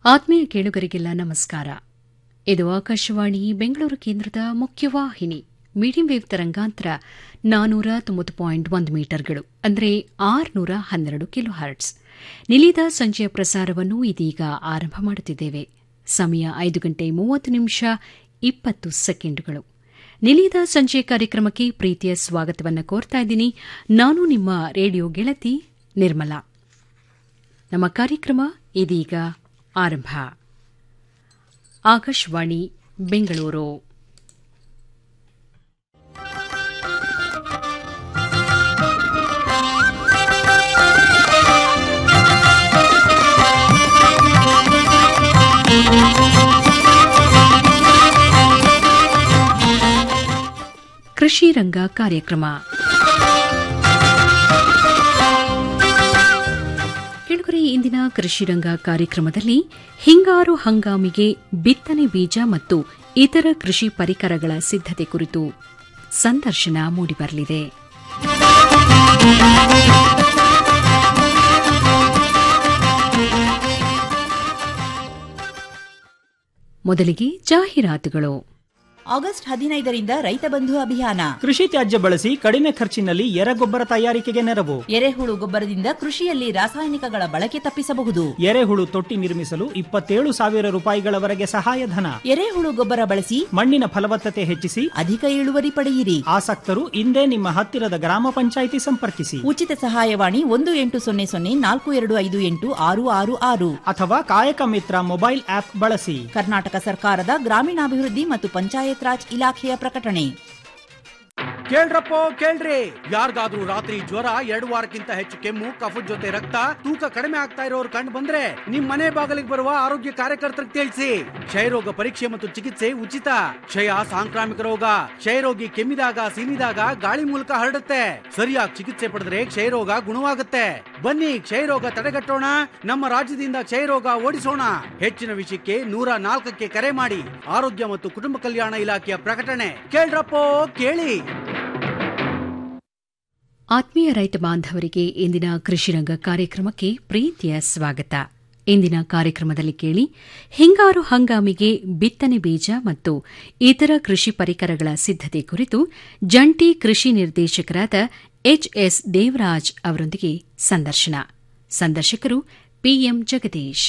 ಆತ್ಮೀಯ ಕೇಳುಗರಿಗೆಲ್ಲ ನಮಸ್ಕಾರ ಇದು ಆಕಾಶವಾಣಿ ಬೆಂಗಳೂರು ಕೇಂದ್ರದ ಮುಖ್ಯವಾಹಿನಿ ಮೀಡಿಯಂ ವೇವ್ ತರಂಗಾಂತರ ನಾನೂರ ತೊಂಬತ್ತು ಪಾಯಿಂಟ್ ಒಂದು ಮೀಟರ್ಗಳು ಅಂದರೆ ಆರುನೂರ ಹನ್ನೆರಡು ಕಿಲೋ ಹರ್ಟ್ಸ್ ನಿಲಿದ ಸಂಜೆಯ ಪ್ರಸಾರವನ್ನು ಇದೀಗ ಆರಂಭ ಮಾಡುತ್ತಿದ್ದೇವೆ ಸಮಯ ಐದು ಗಂಟೆ ಮೂವತ್ತು ನಿಮಿಷ ಇಪ್ಪತ್ತು ಸೆಕೆಂಡುಗಳು ನಿಲಿದ ಸಂಜೆ ಕಾರ್ಯಕ್ರಮಕ್ಕೆ ಪ್ರೀತಿಯ ಸ್ವಾಗತವನ್ನು ಕೋರ್ತಾ ಇದ್ದೀನಿ ನಾನು ನಿಮ್ಮ ರೇಡಿಯೋ ಗೆಳತಿ ನಿರ್ಮಲಾ ನಮ್ಮ ಕಾರ್ಯಕ್ರಮ ಇದೀಗ ಆರಂಭ ಆಕಾಶವಾಣಿ ಬೆಂಗಳೂರು ಕೃಷಿ ರಂಗ ಕಾರ್ಯಕ್ರಮ ಕೆಳಗರೆ ಇಂದಿನ ಕೃಷಿ ರಂಗ ಕಾರ್ಯಕ್ರಮದಲ್ಲಿ ಹಿಂಗಾರು ಹಂಗಾಮಿಗೆ ಬಿತ್ತನೆ ಬೀಜ ಮತ್ತು ಇತರ ಕೃಷಿ ಪರಿಕರಗಳ ಸಿದ್ಧತೆ ಕುರಿತು ಸಂದರ್ಶನ ಮೂಡಿಬರಲಿದೆ ಮೊದಲಿಗೆ ಜಾಹೀರಾತುಗಳು ಆಗಸ್ಟ್ ಹದಿನೈದರಿಂದ ರೈತ ಬಂಧು ಅಭಿಯಾನ ಕೃಷಿ ತ್ಯಾಜ್ಯ ಬಳಸಿ ಕಡಿಮೆ ಖರ್ಚಿನಲ್ಲಿ ಎರೆಗೊಬ್ಬರ ತಯಾರಿಕೆಗೆ ನೆರವು ಎರೆಹುಳು ಗೊಬ್ಬರದಿಂದ ಕೃಷಿಯಲ್ಲಿ ರಾಸಾಯನಿಕಗಳ ಬಳಕೆ ತಪ್ಪಿಸಬಹುದು ಎರೆಹುಳು ತೊಟ್ಟಿ ನಿರ್ಮಿಸಲು ಇಪ್ಪತ್ತೇಳು ಸಾವಿರ ರೂಪಾಯಿಗಳವರೆಗೆ ಸಹಾಯಧನ ಎರೆಹುಳು ಗೊಬ್ಬರ ಬಳಸಿ ಮಣ್ಣಿನ ಫಲವತ್ತತೆ ಹೆಚ್ಚಿಸಿ ಅಧಿಕ ಇಳುವರಿ ಪಡೆಯಿರಿ ಆಸಕ್ತರು ಇಂದೇ ನಿಮ್ಮ ಹತ್ತಿರದ ಗ್ರಾಮ ಪಂಚಾಯಿತಿ ಸಂಪರ್ಕಿಸಿ ಉಚಿತ ಸಹಾಯವಾಣಿ ಒಂದು ಎಂಟು ಸೊನ್ನೆ ಸೊನ್ನೆ ನಾಲ್ಕು ಎರಡು ಐದು ಎಂಟು ಆರು ಆರು ಆರು ಅಥವಾ ಕಾಯಕ ಮಿತ್ರ ಮೊಬೈಲ್ ಆಪ್ ಬಳಸಿ ಕರ್ನಾಟಕ ಸರ್ಕಾರದ ಗ್ರಾಮೀಣಾಭಿವೃದ್ಧಿ ಮತ್ತು ಪಂಚಾಯತ್ ರಾಜ್ ಇಲಾಖೆಯ ಪ್ರಕಟಣೆ ಕೇಳ್ರಪ್ಪೋ ಕೇಳ್ರಿ ಯಾರಿಗಾದ್ರೂ ರಾತ್ರಿ ಜ್ವರ ಎರಡು ವಾರಕ್ಕಿಂತ ಹೆಚ್ಚು ಕೆಮ್ಮು ಕಫದ ಜೊತೆ ರಕ್ತ ತೂಕ ಕಡಿಮೆ ಆಗ್ತಾ ಇರೋರು ಕಂಡು ಬಂದ್ರೆ ನಿಮ್ ಮನೆ ಬಾಗಿಲಿಗೆ ಬರುವ ಆರೋಗ್ಯ ಕಾರ್ಯಕರ್ತರಿಗೆ ತಿಳಿಸಿ ಕ್ಷಯರೋಗ ಪರೀಕ್ಷೆ ಮತ್ತು ಚಿಕಿತ್ಸೆ ಉಚಿತ ಕ್ಷಯ ಸಾಂಕ್ರಾಮಿಕ ರೋಗ ಕ್ಷಯರೋಗಿ ಕೆಮ್ಮಿದಾಗ ಸೀನಿದಾಗ ಗಾಳಿ ಮೂಲಕ ಹರಡುತ್ತೆ ಸರಿಯಾಗಿ ಚಿಕಿತ್ಸೆ ಪಡೆದ್ರೆ ಕ್ಷಯರೋಗ ಗುಣವಾಗುತ್ತೆ ಬನ್ನಿ ಕ್ಷಯರೋಗ ತಡೆಗಟ್ಟೋಣ ನಮ್ಮ ರಾಜ್ಯದಿಂದ ಕ್ಷಯರೋಗ ಓಡಿಸೋಣ ಹೆಚ್ಚಿನ ವಿಷಯಕ್ಕೆ ನೂರ ನಾಲ್ಕಕ್ಕೆ ಕರೆ ಮಾಡಿ ಆರೋಗ್ಯ ಮತ್ತು ಕುಟುಂಬ ಕಲ್ಯಾಣ ಇಲಾಖೆಯ ಪ್ರಕಟಣೆ ಕೇಳ್ರಪ್ಪೋ ಕೇಳಿ ಆತ್ಮೀಯ ರೈತ ಬಾಂಧವರಿಗೆ ಇಂದಿನ ಕೃಷಿರಂಗ ಕಾರ್ಯಕ್ರಮಕ್ಕೆ ಪ್ರೀತಿಯ ಸ್ವಾಗತ ಇಂದಿನ ಕಾರ್ಯಕ್ರಮದಲ್ಲಿ ಕೇಳಿ ಹಿಂಗಾರು ಹಂಗಾಮಿಗೆ ಬಿತ್ತನೆ ಬೀಜ ಮತ್ತು ಇತರ ಕೃಷಿ ಪರಿಕರಗಳ ಸಿದ್ಧತೆ ಕುರಿತು ಜಂಟಿ ಕೃಷಿ ನಿರ್ದೇಶಕರಾದ ಎಚ್ಎಸ್ ದೇವರಾಜ್ ಅವರೊಂದಿಗೆ ಸಂದರ್ಶನ ಸಂದರ್ಶಕರು ಪಿಎಂ ಜಗದೀಶ್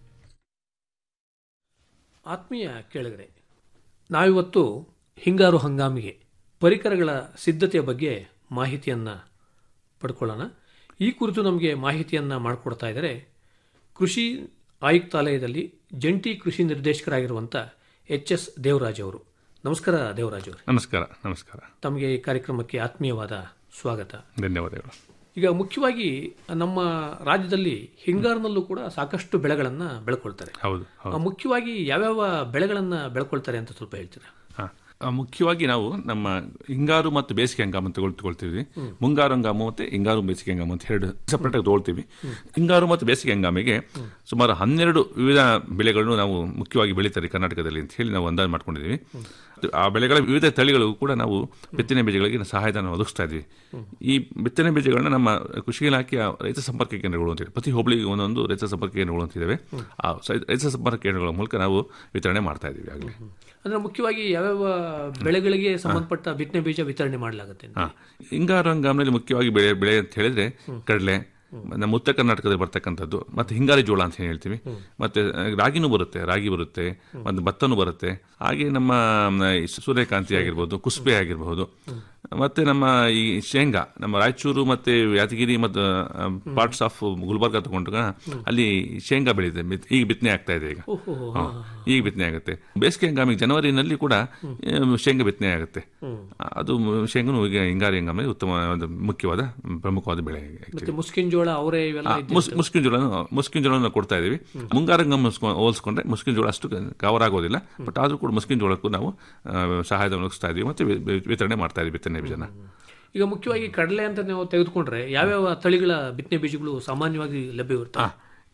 ಆತ್ಮೀಯ ಕೇಳಿಗರೆ ನಾವಿವತ್ತು ಹಿಂಗಾರು ಹಂಗಾಮಿಗೆ ಪರಿಕರಗಳ ಸಿದ್ಧತೆಯ ಬಗ್ಗೆ ಮಾಹಿತಿಯನ್ನು ಪಡ್ಕೊಳ್ಳೋಣ ಈ ಕುರಿತು ನಮಗೆ ಮಾಹಿತಿಯನ್ನು ಮಾಡಿಕೊಡ್ತಾ ಇದ್ದಾರೆ ಕೃಷಿ ಆಯುಕ್ತಾಲಯದಲ್ಲಿ ಜಂಟಿ ಕೃಷಿ ನಿರ್ದೇಶಕರಾಗಿರುವಂಥ ಎಚ್ ಎಸ್ ದೇವರಾಜ್ ಅವರು ನಮಸ್ಕಾರ ದೇವರಾಜ್ ಅವರು ನಮಸ್ಕಾರ ನಮಸ್ಕಾರ ತಮಗೆ ಈ ಕಾರ್ಯಕ್ರಮಕ್ಕೆ ಆತ್ಮೀಯವಾದ ಸ್ವಾಗತ ಧನ್ಯವಾದಗಳು ಈಗ ಮುಖ್ಯವಾಗಿ ನಮ್ಮ ರಾಜ್ಯದಲ್ಲಿ ಹಿಂಗಾರಿನಲ್ಲೂ ಕೂಡ ಸಾಕಷ್ಟು ಬೆಳೆಗಳನ್ನು ಬೆಳ್ಕೊಳ್ತಾರೆ ಹೌದು ಆ, ಹೌದು ಮುಖ್ಯವಾಗಿ ಯಾವ್ಯಾವ ಬೆಳೆಗಳನ್ನು ಬೆಳ್ಕೊಳ್ತಾರೆ ಅಂತ ಸ್ವಲ್ಪ ಹೇಳ್ತೀರಾ ಹಾ. ಆ, ಮುಖ್ಯವಾಗಿ ನಾವು ನಮ್ಮ ಹಿಂಗಾರು ಮತ್ತು ಬೇಸಿಗೆ ಹಂಗಾಮ ಅಂತ ತಗೊಳ್ತೀವಿ ಮುಂಗಾರು ಹಂಗಾಮು ಮತ್ತೆ ಹಿಂಗಾರು ಬೇಸಿಗೆ ಹಂಗಾಮು ಅಂತ ಎರಡು ಸಪರೇಟ್ ಆಗಿ ತಗೊಳ್ತೀವಿ ಹಿಂಗಾರು ಮತ್ತು ಬೇಸಿಗೆ ಹಂಗಾಮಿಗೆ ಸುಮಾರು ಹನ್ನೆರಡು ವಿವಿಧ ಬೆಳೆಗಳನ್ನು ನಾವು ಮುಖ್ಯವಾಗಿ ಬೆಳೀತಾರೆ ಕರ್ನಾಟಕದಲ್ಲಿ ಅಂತ ಹೇಳಿ ನಾವು ಅಂದಾಜು ಮಾಡ್ಕೊಂಡಿದ್ದೀವಿ ಆ ಬೆಳೆಗಳ ವಿವಿಧ ತಳಿಗಳು ಕೂಡ ನಾವು ಬಿತ್ತನೆ ಬೀಜಗಳಿಗೆ ಸಹಾಯಧನ ಒದಗಿಸ್ತಾ ಇದ್ವಿ ಈ ಬಿತ್ತನೆ ಬೀಜಗಳನ್ನ ನಮ್ಮ ಕೃಷಿ ಇಲಾಖೆಯ ರೈತ ಸಂಪರ್ಕ ಕೇಂದ್ರಗಳು ಅಂತೇಳಿ ಪ್ರತಿ ಹೋಬಳಿಗೆ ಒಂದೊಂದು ರೈತ ಸಂಪರ್ಕ ಕೇಂದ್ರಗಳು ಅಂತಿದ್ದಾವೆ ಆ ಸೈ- ರೈತ ಸಂಪರ್ಕ ಕೇಂದ್ರಗಳ ಮೂಲಕ ನಾವು ವಿತರಣೆ ಮಾಡ್ತಾ ಇದ್ದೀವಿ ಆಗಲೇ ಅಂದ್ರೆ ಮುಖ್ಯವಾಗಿ ಯಾವ್ಯಾವ ಬೆಳೆಗಳಿಗೆ ಸಂಬಂಧಪಟ್ಟ ಬಿತ್ತನೆ ಬೀಜ ವಿತರಣೆ ಮಾಡಲಾಗುತ್ತೆ ಹಾ ಹಿಂಗಾರು ಹಂಗಾಮಿನಲ್ಲಿ ಮುಖ್ಯವಾಗಿ ಬೆಳೆ ಬೆಳೆ ಅಂತ ಹೇಳಿದ್ರೆ ಕಡಲೆ ನಮ್ಮ ಉತ್ತರ ಕರ್ನಾಟಕದಲ್ಲಿ ಬರ್ತಕ್ಕಂಥದ್ದು ಮತ್ತೆ ಹಿಂಗಾರಿ ಜೋಳ ಅಂತ ಏನ್ ಹೇಳ್ತೀವಿ ಮತ್ತೆ ಆ, ರಾಗಿನೂ ಬರುತ್ತೆ ರಾಗಿ ಬರುತ್ತೆ ಮತ್ತೆ ಭತ್ತನೂ ಬರುತ್ತೆ ಹಾಗೆ ನಮ್ಮ ಮ್, ಈ ಸೂರ್ಯಕಾಂತಿ ಆಗಿರ್ಬೋದು ಕುಸ್ಬೆ ಆಗಿರಬಹುದು ಮತ್ತೆ ನಮ್ಮ ಈ ಶೇಂಗಾ ನಮ್ಮ ರಾಯಚೂರು ಮತ್ತೆ ಯಾದಗಿರಿ ಮತ್ತು ಪಾರ್ಟ್ಸ್ ಆಫ್ ಗುಲ್ಬರ್ಗ ತಗೊಂಡಾಗ ಅಲ್ಲಿ ಶೇಂಗಾ ಬೆಳೀಇದೆ ಬಿತ್- ಈಗ ಬಿತ್ತನೆ ಆಗ್ತಾ ಇದೆ ಈಗ ಹಾ, ಈಗ ಬಿತ್ತನೆ ಆಗುತ್ತೆ ಬೇಸಿಗೆ ಹಂಗಾಮಿಗೆ ಜನವರಿನಲ್ಲಿ ಕೂಡ ಆ, ಶೇಂಗಾ ಬಿತ್ತನೆ ಆಗುತ್ತೆ ಅದು ಮ- ಶೇಂಗಾನು ಈಗ ಹಿಂಗಾರಿ ಹಂಗಾಮಲ್ಲಿ ಉತ್ತಮ ಒಂದು ಮುಖ್ಯವಾದ ಪ್ರಮುಖವಾದ ಬೆಳೆ ಮತ್ತೆ ಮುಸ್ಕಿನ್ ಜೋಳ ಅವರೇ ಇವೆಲ್ಲ ಇದ್ದಿದ್ದು. ಮುಸ್ಕಿನ ಜೋಳ ಮುಸ್ಕಿನ ಜೋಳ ಕೊಡ್ತಾ ಇದೀವಿ ಮುಂಗಾರು ಹಂಗಾಮ ಹೋಲಿಸ್ಕೊಂಡ್ರೆ ಮುಸ್ಕಿನ ಜೋಳ ಅಷ್ಟು ಕವರ್ ಆಗೋದಿಲ್ಲ ಬಟ್ ಆದ್ರೂ ಕೂಡ ಮುಸ್ಕಿನ ಜೋಳಕ್ಕೂ ನಾವು ಆ, ಸಹಾಯಧನ ಒದಗಿಸ್ತಾ ಇದೀವಿ ಮತ್ತೆ ವಿ- ವಿ- ವಿತರಣೆ ಮಾಡ್ತಾ ಇದೀವಿ ಬಿತ್ತನೆ ಬೀಜನ ಈಗ ಮುಖ್ಯವಾಗಿ ಕಡಲೆ ಅಂತ ನಾವು ತೆಗೆದುಕೊಂಡ್ರೆ ಯಾವ್ಯಾವ ತಳಿಗಳ ಬಿತ್ತನೆ ಬೀಜಗಳು ಸಾಮಾನ್ಯವಾಗಿ ಲಭ್ಯವಿರ್ತವೆ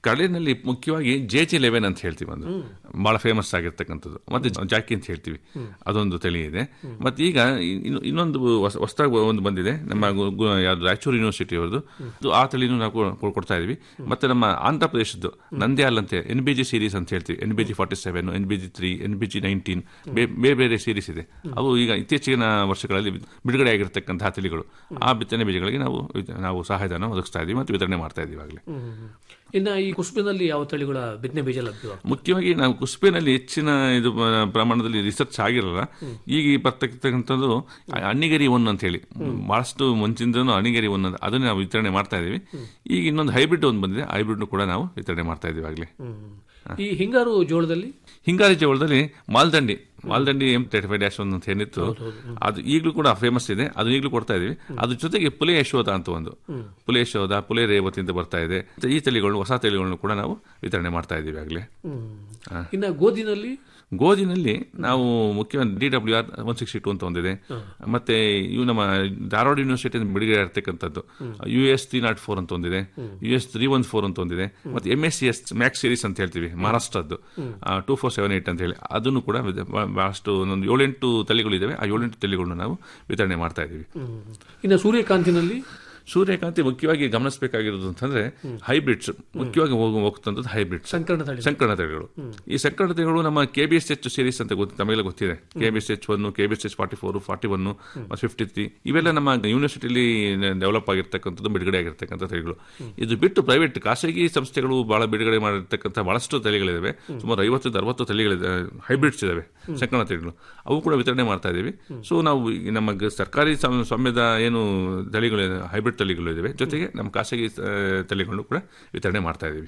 ಕಡಲೆನಲ್ಲಿ ಮುಖ್ಯವಾಗಿ ಜೆ ಜಿ ಲೆವೆನ್ ಅಂತ ಹೇಳ್ತೀವಿ ಒಂದು ಬಹಳ ಫೇಮಸ್ ಆಗಿರ್ತಕ್ಕಂಥದ್ದು ಮತ್ತೆ ಜಾಕಿ ಅಂತ ಹೇಳ್ತೀವಿ ಅದೊಂದು ತಳಿ ಇದೆ ಮತ್ತೆ ಈಗ ಇನ್ನು- ಇನ್ನೊಂದು ಹೊಸದಾಗಿ ಒಂದು ಬಂದಿದೆ ನಮ್ಮ ಗು- ಗು- ಯಾವ್ದು ರಾಯಚೂರು ಯೂನಿವರ್ಸಿಟಿ ಅವ್ರದ್ದು ಅದು ಆ ತಳಿನೂ ನಾವು ಕೊ- ಕೊಡ್ತಾ ಇದೀವಿ ಮತ್ತೆ ನಮ್ಮ ಆಂಧ್ರ ಪ್ರದೇಶದ್ದು ನಂದ್ಯಾಲ್ ಅಂತ ಎನ್ ಬಿ ಜಿ ಸೀರೀಸ್ ಅಂತ ಹೇಳ್ತೀವಿ N B G forty seven N B G three N B G nineteen ಬೇರೆ ಬೇರೆ ಸೀರೀಸ್ ಇದೆ ಅವು ಈಗ ಇತ್ತೀಚಿನ ವರ್ಷಗಳಲ್ಲಿ ಬಿಡುಗಡೆ ಆಗಿರತಕ್ಕಂತಹ ತಳಿಗಳು ಆ ಬಿತ್ತನೆ ಬೀಜಗಳಿಗೆ ನಾವು ನಾವು ಸಹಾಯಧನ ಒದಗಿಸ್ತಾ ಇದೀವಿ ಮತ್ತು ವಿತರಣೆ ಮಾಡ್ತಾ ಇದೀವಿ ಆಗಲೇ ಇನ್ನ ಈ ಕುಸುಬಿನಲ್ಲಿ ಯಾವ ತಳಿಗಳ ಬಿತ್ತನೆ ಬೀಜ ಲಭ್ಯವಾಗ್ತದೆ ಮುಖ್ಯವಾಗಿ ನಾವು ಕುಸ್ಬೆನಲ್ಲಿ ಹೆಚ್ಚಿನ ಇದು ಪ- ಪ್ರಮಾಣದಲ್ಲಿ ರಿಸರ್ಚ್ ಆಗಿರಲ್ಲ ಈಗ ಈ ಬರ್ತಕ್ಕಂಥದ್ದು ಅಣ್ಣಿಗರಿ ಒನ್ ಅಂತ ಹೇಳಿ ಬಹಳಷ್ಟು ಮುಂಚಿಂದನೂ ಅಣಿಗರಿ ಒನ್ ಅಂತ ಅದನ್ನ ನಾವು ವಿತರಣೆ ಮಾಡ್ತಾ ಇದೀವಿ ಈಗ ಇನ್ನೊಂದು ಹೈಬ್ರಿಡ್ ಒಂದು ಬಂದಿದೆ ಹೈಬ್ರಿಡ್ ಕೂಡ ನಾವು ವಿತರಣೆ ಮಾಡ್ತಾ ಇದೀವಿ ಆಗಲೇ ಈ ಹಿಂಗಾರು ಜೋಳದಲ್ಲಿ ಹಿಂಗಾರಿ ಜೋಳದಲ್ಲಿ ಮಾಲ್ದಂಡಿ ಮಾಲ್ದಂಡಿ M thirty five dash one ಅಂತ ಏನಿತ್ತು ಅದು ಈಗಲೂ ಕೂಡ ಫೇಮಸ್ ಇದೆ ಅದು ಈಗಲೂ ಕೊಡ್ತಾ ಇದೀವಿ ಅದ್ರ ಜೊತೆಗೆ ಪುಲೆ ಯಶೋಧ ಅಂತ ಒಂದು ಪುಲೆ ಯಶೋಧ ಪುಲೆ ರೇವತಿ ಅಂತ ಬರ್ತಾ ಇದೆ ಈ ತಳಿಗಳು ಹೊಸ ತಳಿಗಳನ್ನು ಕೂಡ ನಾವು ವಿತರಣೆ ಮಾಡ್ತಾ ಇದೀವಿ ಆಗಲೇ ಇನ್ನ ಗೋಧಿನಲ್ಲಿ ಗೋಧಿನಲ್ಲಿ ನಾವು ಮುಖ್ಯವಾಗಿ D W R one sixty two ಅಂತ ಒಂದಿದೆ ಮತ್ತೆ ಇವು ನಮ್ಮ ಧಾರವಾಡ ಯೂನಿವರ್ಸಿಟಿ ಬಿಡುಗಡೆ ಇರತಕ್ಕಂಥದ್ದು U S three naught four ಅಂತ ಒಂದಿದೆ U S three one four ಅಂತ ಒಂದಿದೆ ಮತ್ತೆ M S C S max series ಅಂತ ಹೇಳ್ತೀವಿ ಮಹಾರಾಷ್ಟ್ರದ್ದು ಟೂ ಫೋರ್ ಸೆವೆನ್ ಏಟ್ ಅಂತ ಹೇಳಿ ಅದನ್ನು ಕೂಡ ವಿಧ- ಬ- ಬಹಳಷ್ಟು ಒಂದು ಏಳೆಂಟು ತಳಿಗಳು ಇದಾವೆ ಆ ಏಳೆಂಟು ತಳಿಗಳನ್ನ ನಾವು ವಿತರಣೆ ಮಾಡ್ತಾ ಇದ್ದೀವಿ ಇನ್ನ ಸೂರ್ಯಕಾಂತಿನಲ್ಲಿ ಸೂರ್ಯಕಾಂತಿ ಮುಖ್ಯವಾಗಿ ಗಮನಿಸಬೇಕಾಗಿರೋದು ಅಂತಂದ್ರೆ ಹೈಬ್ರಿಡ್ಸ್ ಮುಖ್ಯವಾಗಿ ಹೋಗು ಹೋಗ್ತಂಥದ್ದು ಹೈಬ್ರಿಡ್ಸ್ ಸಂಕರಣ ತಳಿ ಸಂಕರಣ ತಳಿಗಳು ಈ ಸಂಕರಣ ತಳಿಗಳು ನಮ್ಮ K B S H series ಅಂತ ಗೊತ್ತು ತಮಗೆಲ್ಲ ಗೊತ್ತಿದೆ K B S H one K B S H forty four forty one fifty three ಇವೆಲ್ಲ ನಮ್ಮ ಯೂನಿವರ್ಸಿಟಿಲಿ ಡೆವಲಪ್ ಆಗಿರ್ತಕ್ಕಂಥದ್ದು ಬಿಡುಗಡೆ ಆಗಿರ್ತಕ್ಕಂಥ ತಳಿಗಳು ಇದು ಬಿಟ್ಟು ಪ್ರೈವೇಟ್ ಖಾಸಗಿ ಸಂಸ್ಥೆಗಳು ಬಹಳ ಬಿಡುಗಡೆ ಮಾಡಿರ್ತಕ್ಕಂಥ ಬಹಳಷ್ಟು ತಳಿಗಳಿವೆ ಸುಮಾರು ಐವತ್ತರಿಂದ ಅರವತ್ತು ತಳಿಗಳಿದೆ ಹೈಬ್ರಿಡ್ಸ್ ಇದಾವೆ ಸಂಕರಣ ತಳಿಗಳು ಅವು ಕೂಡ ವಿತರಣೆ ಮಾಡ್ತಾ ಇದೀವಿ ಸೊ ನಾವು ಈ ನಮ್ಮ ಗ- ಸರ್ಕಾರಿ ಸಂ- ಸ್ವಾಮ್ಯದ ಏನು ತಳಿಗಳು ಹೈಬ್ರಿಡ್ ತಳಿಗಳು ಇದಾವೆ ಜೊತೆಗೆ ನಮ್ಮ ಖಾಸಗಿ ಆ, ತಳಿಗಳನ್ನು ಕೂಡ ವಿತರಣೆ ಮಾಡ್ತಾ ಇದೀವಿ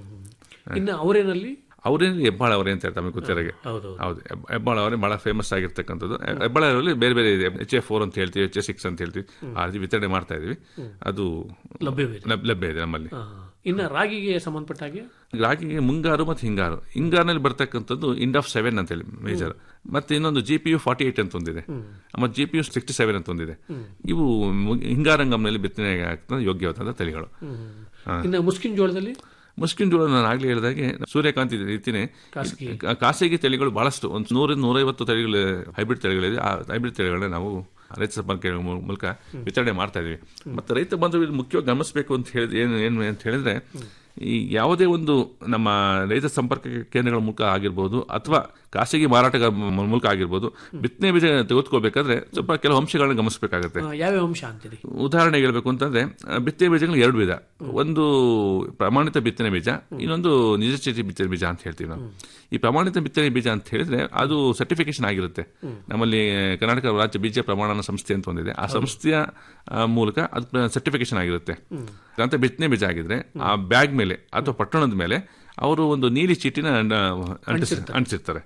ಇನ್ನ ಅವರೇನಲ್ಲಿ ಅವರೇನು ಹೆಬ್ಬಾಳ ಅವರೇ ಅಂತ ಹೇಳ್ತಾರೆ ತಮಗೆ ಗೊತ್ತಿರೋಗೆ ಹೌದು ಹೌದು ಹೆಬ್- ಹೆಬ್ಬಾಳ ಅವರೇ ಬಹಳ ಫೇಮಸ್ ಆಗಿರ್ತಕ್ಕಂಥದ್ದು ಹೆಬ್ಬಾಳ ಅವರಲ್ಲಿ ಬೇರೆ ಬೇರೆ ಇದೆ ಎಚ್ ಎ ಫೋರ್ ಅಂತ ಹೇಳ್ತೀವಿ ಎಚ್ ಎ ಸಿಕ್ಸ್ ಅಂತ ಹೇಳ್ತೀವಿ ಆ ರೀತಿ ವಿತರಣೆ ಮಾಡ್ತಾ ಇದೀವಿ ಅದು ಲಭ್ಯವಿದೆ ಲಭ್- ಲಭ್ಯ ಇದೆ ನಮ್ಮಲ್ಲಿ ಆ, ಇನ್ನ ರಾಗಿಗೆ ಸಂಬಂಧಪಟ್ಟ ಹಾಗೆ ರಾಗಿಗೆ ಮುಂಗಾರು ಮತ್ತು ಹಿಂಗಾರು ಹಿಂಗಾರಿನಲ್ಲಿ ಬರ್ತಕ್ಕಂಥದ್ದು ಇಂಡ್ ಆಫ್ ಸೆವೆನ್ ಅಂತ ಹೇಳಿ ಮೇಜರ್ ಮತ್ತೆ ಇನ್ನೊಂದು G P U forty eight ಅಂತ ಒಂದಿದೆ ಮತ್ತೆ G P U sixty seven ಅಂತ ಒಂದಿದೆ ಇವು ಮು- ಹಿಂಗಾರಂಗಂನಲ್ಲಿ ಬಿತ್ತನೆ ಆಗ್ತದೆ ಯೋಗ್ಯವಾದ ತಳಿಗಳು ಇನ್ನ ಮುಸ್ಕಿನ್ ಜೋಳದಲ್ಲಿ ಮುಸ್ಕಿನ್ ಜೋಳ ನಾನು ಆಗ್ಲೇ ಹೇಳಿದಾಗೆ ಸೂರ್ಯಕಾಂತಿ ರೀತಿನೇ ಖಾಸಗಿ. ಕಾ- ಖಾಸಗಿ ತಳಿಗಳು ಬಹಳಷ್ಟು ಒಂದು ನೂರಿಂದ ನೂರೈವತ್ತು ತಳಿಗಳು ಹೈಬ್ರಿಡ್ ತಳಿಗಳಿದೆ ಆ ಹೈಬ್ರಿಡ್ ತಳಿಗಳನ್ನ ನಾವು ರೈತ ಸಂಪರ್ಕ ಮೂಲಕ ವಿತರಣೆ ಮಾಡ್ತಾ ಇದೀವಿ ಮತ್ತೆ ರೈತ ಬಾಂಧವರು ಮುಖ್ಯವಾಗಿ ಗಮನಿಸಬೇಕು ಅಂತ ಹೇಳಿದ್ರೆ ಏನು ಏನು ಅಂತ ಹೇಳಿದ್ರೆ ಈ ಯಾವುದೇ ಒಂದು ನಮ್ಮ ರೈತ ಸಂಪರ್ಕ ಕೇಂದ್ರಗಳ ಮೂಲಕ ಆಗಿರ್ಬೋದು ಅಥವಾ ಖಾಸಗಿ ಮಾರಾಟಗಾರ ಮೂಲಕ ಆಗಿರ್ಬೋದು ಬಿತ್ತನೆ ಬೀಜ ತೆಗೆದುಕೋಬೇಕಾದ್ರೆ ಸ್ವಲ್ಪ ಕೆಲವು ಅಂಶಗಳನ್ನ ಗಮನಿಸಬೇಕಾಗುತ್ತೆ ಆ, ಯಾವ್ಯಾವ ಅಂಶ ಅಂತೀರಿ ಉದಾಹರಣೆಗೆ ಹೇಳ್ಬೇಕು ಅಂತಂದ್ರೆ ಆ, ಬಿತ್ತನೆ ಬೀಜಗಳು ಎರಡು ವಿಧ ಒಂದು ಪ್ರಮಾಣಿತ ಬಿತ್ತನೆ ಬೀಜ ಇನ್ನೊಂದು ನಿಜ ಚೀಟಿ ಬಿತ್ತನೆ ಬೀಜ ಅಂತ ಹೇಳ್ತೀವಿ ನಾವು ಈ ಪ್ರಮಾಣಿತ ಬಿತ್ತನೆ ಬೀಜ ಅಂತ ಹೇಳಿದ್ರೆ ಅದು ಸರ್ಟಿಫಿಕೇಶನ್ ಆಗಿರುತ್ತೆ ನಮ್ಮಲ್ಲಿ ಕರ್ನಾಟಕ ರಾಜ್ಯ ಬೀಜ ಪ್ರಮಾಣನ ಸಂಸ್ಥೆ ಅಂತ ಒಂದಿದೆ ಆ ಸಂಸ್ಥೆಯ ಆ, ಮೂಲಕ ಅದು ಸರ್ಟಿಫಿಕೇಶನ್ ಆಗಿರುತ್ತೆ ಅಂತ ಬಿತ್ತನೆ ಬೀಜ ಆಗಿದ್ರೆ ಆ ಬ್ಯಾಗ್ ಮೇಲೆ ಅಥವಾ ಪಟ್ಟಣದ ಮೇಲೆ ಅವರು ಒಂದು ನೀಲಿ ಚೀಟಿನ ಆ, ಅಂಟಿಸ್- ಅಂಟಿಸಿರ್ತಾರೆ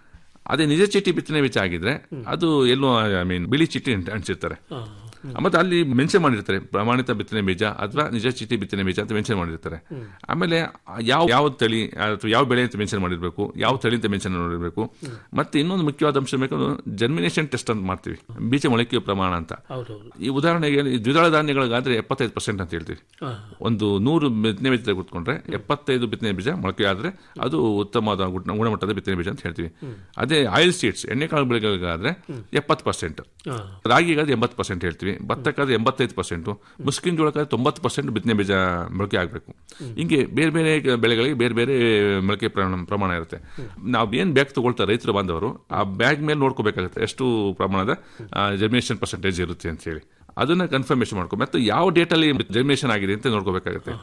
ಅದೇ ನಿಜ ಚೀಟಿ ಬಿತ್ತನೆ ಬೀಜ ಆಗಿದ್ರೆ ಅದು ಎಲ್ಲೋ ಐ ಮೀನ್ ಬಿಳಿ ಚೀಟಿ ಅಂಟ್- ಅಂಟಿಸಿರ್ತಾರೆ ಮತ್ತೆ ಅಲ್ಲಿ ಮೆನ್ಷನ್ ಮಾಡಿರ್ತಾರೆ ಪ್ರಮಾಣಿತ ಬಿತ್ತನೆ ಬೀಜ ಅಥವಾ ನಿಜ ಚೀಟಿ ಬಿತ್ತನೆ ಬೀಜ ಅಂತ ಮೆನ್ಷನ್ ಮಾಡಿರ್ತಾರೆ ಆಮೇಲೆ ಯಾವ ಯಾವ ತಳಿ ಅಥವಾ ಯಾವ ಬೆಳೆ ಅಂತ ಮೆನ್ಷನ್ ಮಾಡಿರ್ಬೇಕು ಯಾವ ತಳಿ ಅಂತ ಮೆನ್ಷನ್ ಮಾಡಿರ್ಬೇಕು ಮತ್ತೆ ಇನ್ನೊಂದು ಮುಖ್ಯವಾದ ಅಂಶ ಬೇಕು ಜರ್ಮಿನೇಷನ್ ಟೆಸ್ಟ್ ಅಂತ ಮಾಡ್ತೀವಿ ಬೀಜ ಮೊಳಕೆಯ ಪ್ರಮಾಣ ಅಂತ ಹೌದೌದು ಈ ಉದಾಹರಣೆಗೆ ಈ ದ್ವಿದಳ ಧಾನ್ಯಗಳಿಗಾದ್ರೆ ಎಪ್ಪತ್ತೈದು ಪರ್ಸೆಂಟ್ ಅಂತ ಹೇಳ್ತೀವಿ ಆ, ಒಂದು ನೂರು ಬಿತ್ತನೆ ಬೀಜ ತೆಗೆದುಕೊಂಡ್ರೆ ಎಪ್ಪತ್ತೈದು ಬಿತ್ತನೆ ಬೀಜ ಮೊಳಕೆ ಆದ್ರೆ ಅದು ಉತ್ತಮವಾದ ಗುಣ- ಗುಣಮಟ್ಟದ ಬಿತ್ತನೆ ಬೀಜ ಅಂತ ಹೇಳ್ತೀವಿ ಅದೇ ಆಯಿಲ್ ಸೀಡ್ಸ್ ಎಣ್ಣೆಕಾಳು ಬೆಳೆಗಳಿಗಾದ್ರೆ ಎಪ್ಪತ್ತು ಪರ್ಸೆಂಟ್ ಆ, ರಾಗಿಗಾದ್ರೆ ಎಂಬತ್ತು ಪರ್ಸೆಂಟ್ ಹೇಳ್ತೀವಿ ಭತ್ತಕ್ಕಾದ್ರೆ ಎಂಬತ್ತೈದು ಪರ್ಸೆಂಟ್ ಮುಸ್ಕಿನ್ ಜೋಳಕ್ಕಾದ್ರೆ ತೊಂಬತ್ತು ಪರ್ಸೆಂಟ್ ಬಿತ್ತನೆ ಬೀಜ ಮೊಳಕೆ ಆಗಬೇಕು ಹಿಂಗೆ ಬೇರೆ ಬೇರೆ ಬೆಳೆಗಳಿಗೆ ಬೇರೆ ಬೇರೆ ಮೊಳಕೆ ಪ್ರಮಾಣ- ಪ್ರಮಾಣ ಇರುತ್ತೆ ನಾವು ಏನ್ ಬ್ಯಾಗ್ ತಗೊಳ್ತಾರೆ ರೈತರು ಬಾಂಧವರು ಆ ಬ್ಯಾಗ್ ಮೇಲೆ ನೋಡ್ಕೋಬೇಕಾಗುತ್ತೆ ಎಷ್ಟು ಪ್ರಮಾಣದ ಜರ್ಮಿನೇಷನ್ ಪರ್ಸೆಂಟೇಜ್ ಇರುತ್ತೆ ಅಂತ ಹೇಳಿ ಅದನ್ನ ಕನ್ಫರ್ಮೇಶನ್ ಮಾಡ್ಕೊ ಮತ್ತೆ ಯಾವ ಡೇಟಲ್ಲಿ ಜರ್ಮಿನೇಷನ್ ಆಗಿದೆ ಅಂತ ನೋಡ್ಕೋಬೇಕಾಗುತ್ತೆ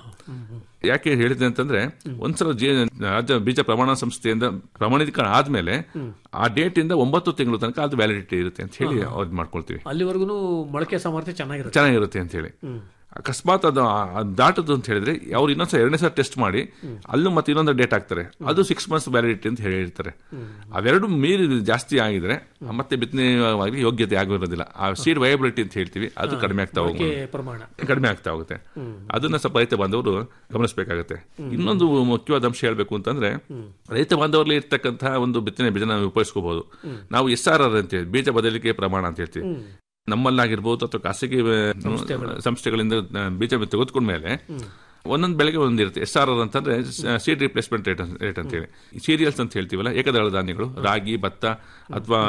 ಯಾಕೆ ಹೇಳಿದೆ ಅಂತಂದ್ರೆ ಒಂದ್ಸಲ ಜೆ- ರಾಜ್ಯ ಬೀಜ ಪ್ರಮಾಣ ಸಂಸ್ಥೆಯಿಂದ ಪ್ರಮಾಣೀಕರಣ ಆದ್ಮೇಲೆ ಆ ಡೇಟ್ ಇಂದ ಒಂಬತ್ತು ತಿಂಗಳು ತನಕ ಅದು ವ್ಯಾಲಿಡಿಟಿ ಇರುತ್ತೆ ಅಂತ ಹೇಳಿ ಅವ್ರು ಮಾಡ್ಕೊಳ್ತೀವಿ ಅಲ್ಲಿವರೆಗೂ ಮೊಳಕೆ ಸಾಮರ್ಥ್ಯ ಚೆನ್ನಾಗಿರುತ್ತೆ ಚೆನ್ನಾಗಿರುತ್ತೆ ಅಂತ ಹೇಳಿ ಅಕಸ್ಮಾತ್ ಅದು ಅದ್ ದಾಟದು ಅಂತ ಹೇಳಿದ್ರೆ ಅವ್ರು ಇನ್ನೊಂದ್ಸಲ ಎರಡನೇ ಸಲ ಟೆಸ್ಟ್ ಮಾಡಿ ಅಲ್ಲೂ ಮತ್ತೆ ಇನ್ನೊಂದು ಡೇಟ್ ಹಾಕ್ತಾರೆ ಅದು ಸಿಕ್ಸ್ ಮಂತ್ಸ್ ವ್ಯಾಲಿಡಿಟಿ ಅಂತ ಹೇಳಿರ್ತಾರೆ ಅವೆರಡು ಮೀರಿ ಜಾಸ್ತಿ ಆಗಿದ್ರೆ ಮತ್ತೆ ಬಿತ್ತನೆವಾಗಿ ಯೋಗ್ಯತೆ ಆಗಿರೋದಿಲ್ಲ ಆ ಸೀಡ್ ವಯಬಿಲಿಟಿ ಅಂತ ಹೇಳ್ತೀವಿ ಅದು ಕಡಿಮೆ ಆಗ್ತಾ ಮೊಳಕೆ ಹೋಗುತ್ತೆ ಪ್ರಮಾಣ ಕಡಿಮೆ ಆಗ್ತಾ ಹೋಗುತ್ತೆ ಅದನ್ನ ಸ್ವಲ್ಪ ರೈತ ಬಾಂಧವರು ಗಮನಿಸಬೇಕಾಗುತ್ತೆ ಇನ್ನೊಂದು ಮುಖ್ಯವಾದ ಅಂಶ ಹೇಳ್ಬೇಕು ಅಂತಂದ್ರೆ ರೈತ ಬಾಂಧವರಲ್ಲಿ ಇರ್ತಕ್ಕಂತಹ ಒಂದು ಬಿತ್ತನೆ ಬೀಜ ನಾವು ಉಪಯೋಗಿಸ್ಕೋಬಹುದು ನಾವು ಎಸ್ ಆರ್ ಆರ್ ಅಂತ ಹೇಳಿ ಬೀಜ ಬದಲಿಕೆ ಪ್ರಮಾಣ ಅಂತ ಹೇಳ್ತೀವಿ ನಮ್ಮಲ್ಲಾಗಿರ್ಬೋದು ಅಥವಾ ಖಾಸಗಿ ಆ, ಸಂಸ್ಥೆಗಳಿಂದ ಆ, ಬೀಜ ತೆಗೆದುಕೊಂಡ್ಮೇಲೆ ಒಂದೊಂದು ಬೆಳೆಗೆ ಒಂದೊಂದು ಇರುತ್ತೆ ಎಸ್ ಆರ್ ಆರ್ ಅಂತಂದ್ರೆ ಸೀಡ್ ರಿಪ್ಲೇಸ್ಮೆಂಟ್ ರೇಟ್ ರೇಟ್ ಅಂತ ಹೇಳಿ ಸೀರಿಯಲ್ಸ್ ಅಂತ ಹೇಳ್ತೀವಲ್ಲ ಏಕದಳ ಧಾನ್ಯಗಳು ರಾಗಿ ಭತ್ತ ಅಥವಾ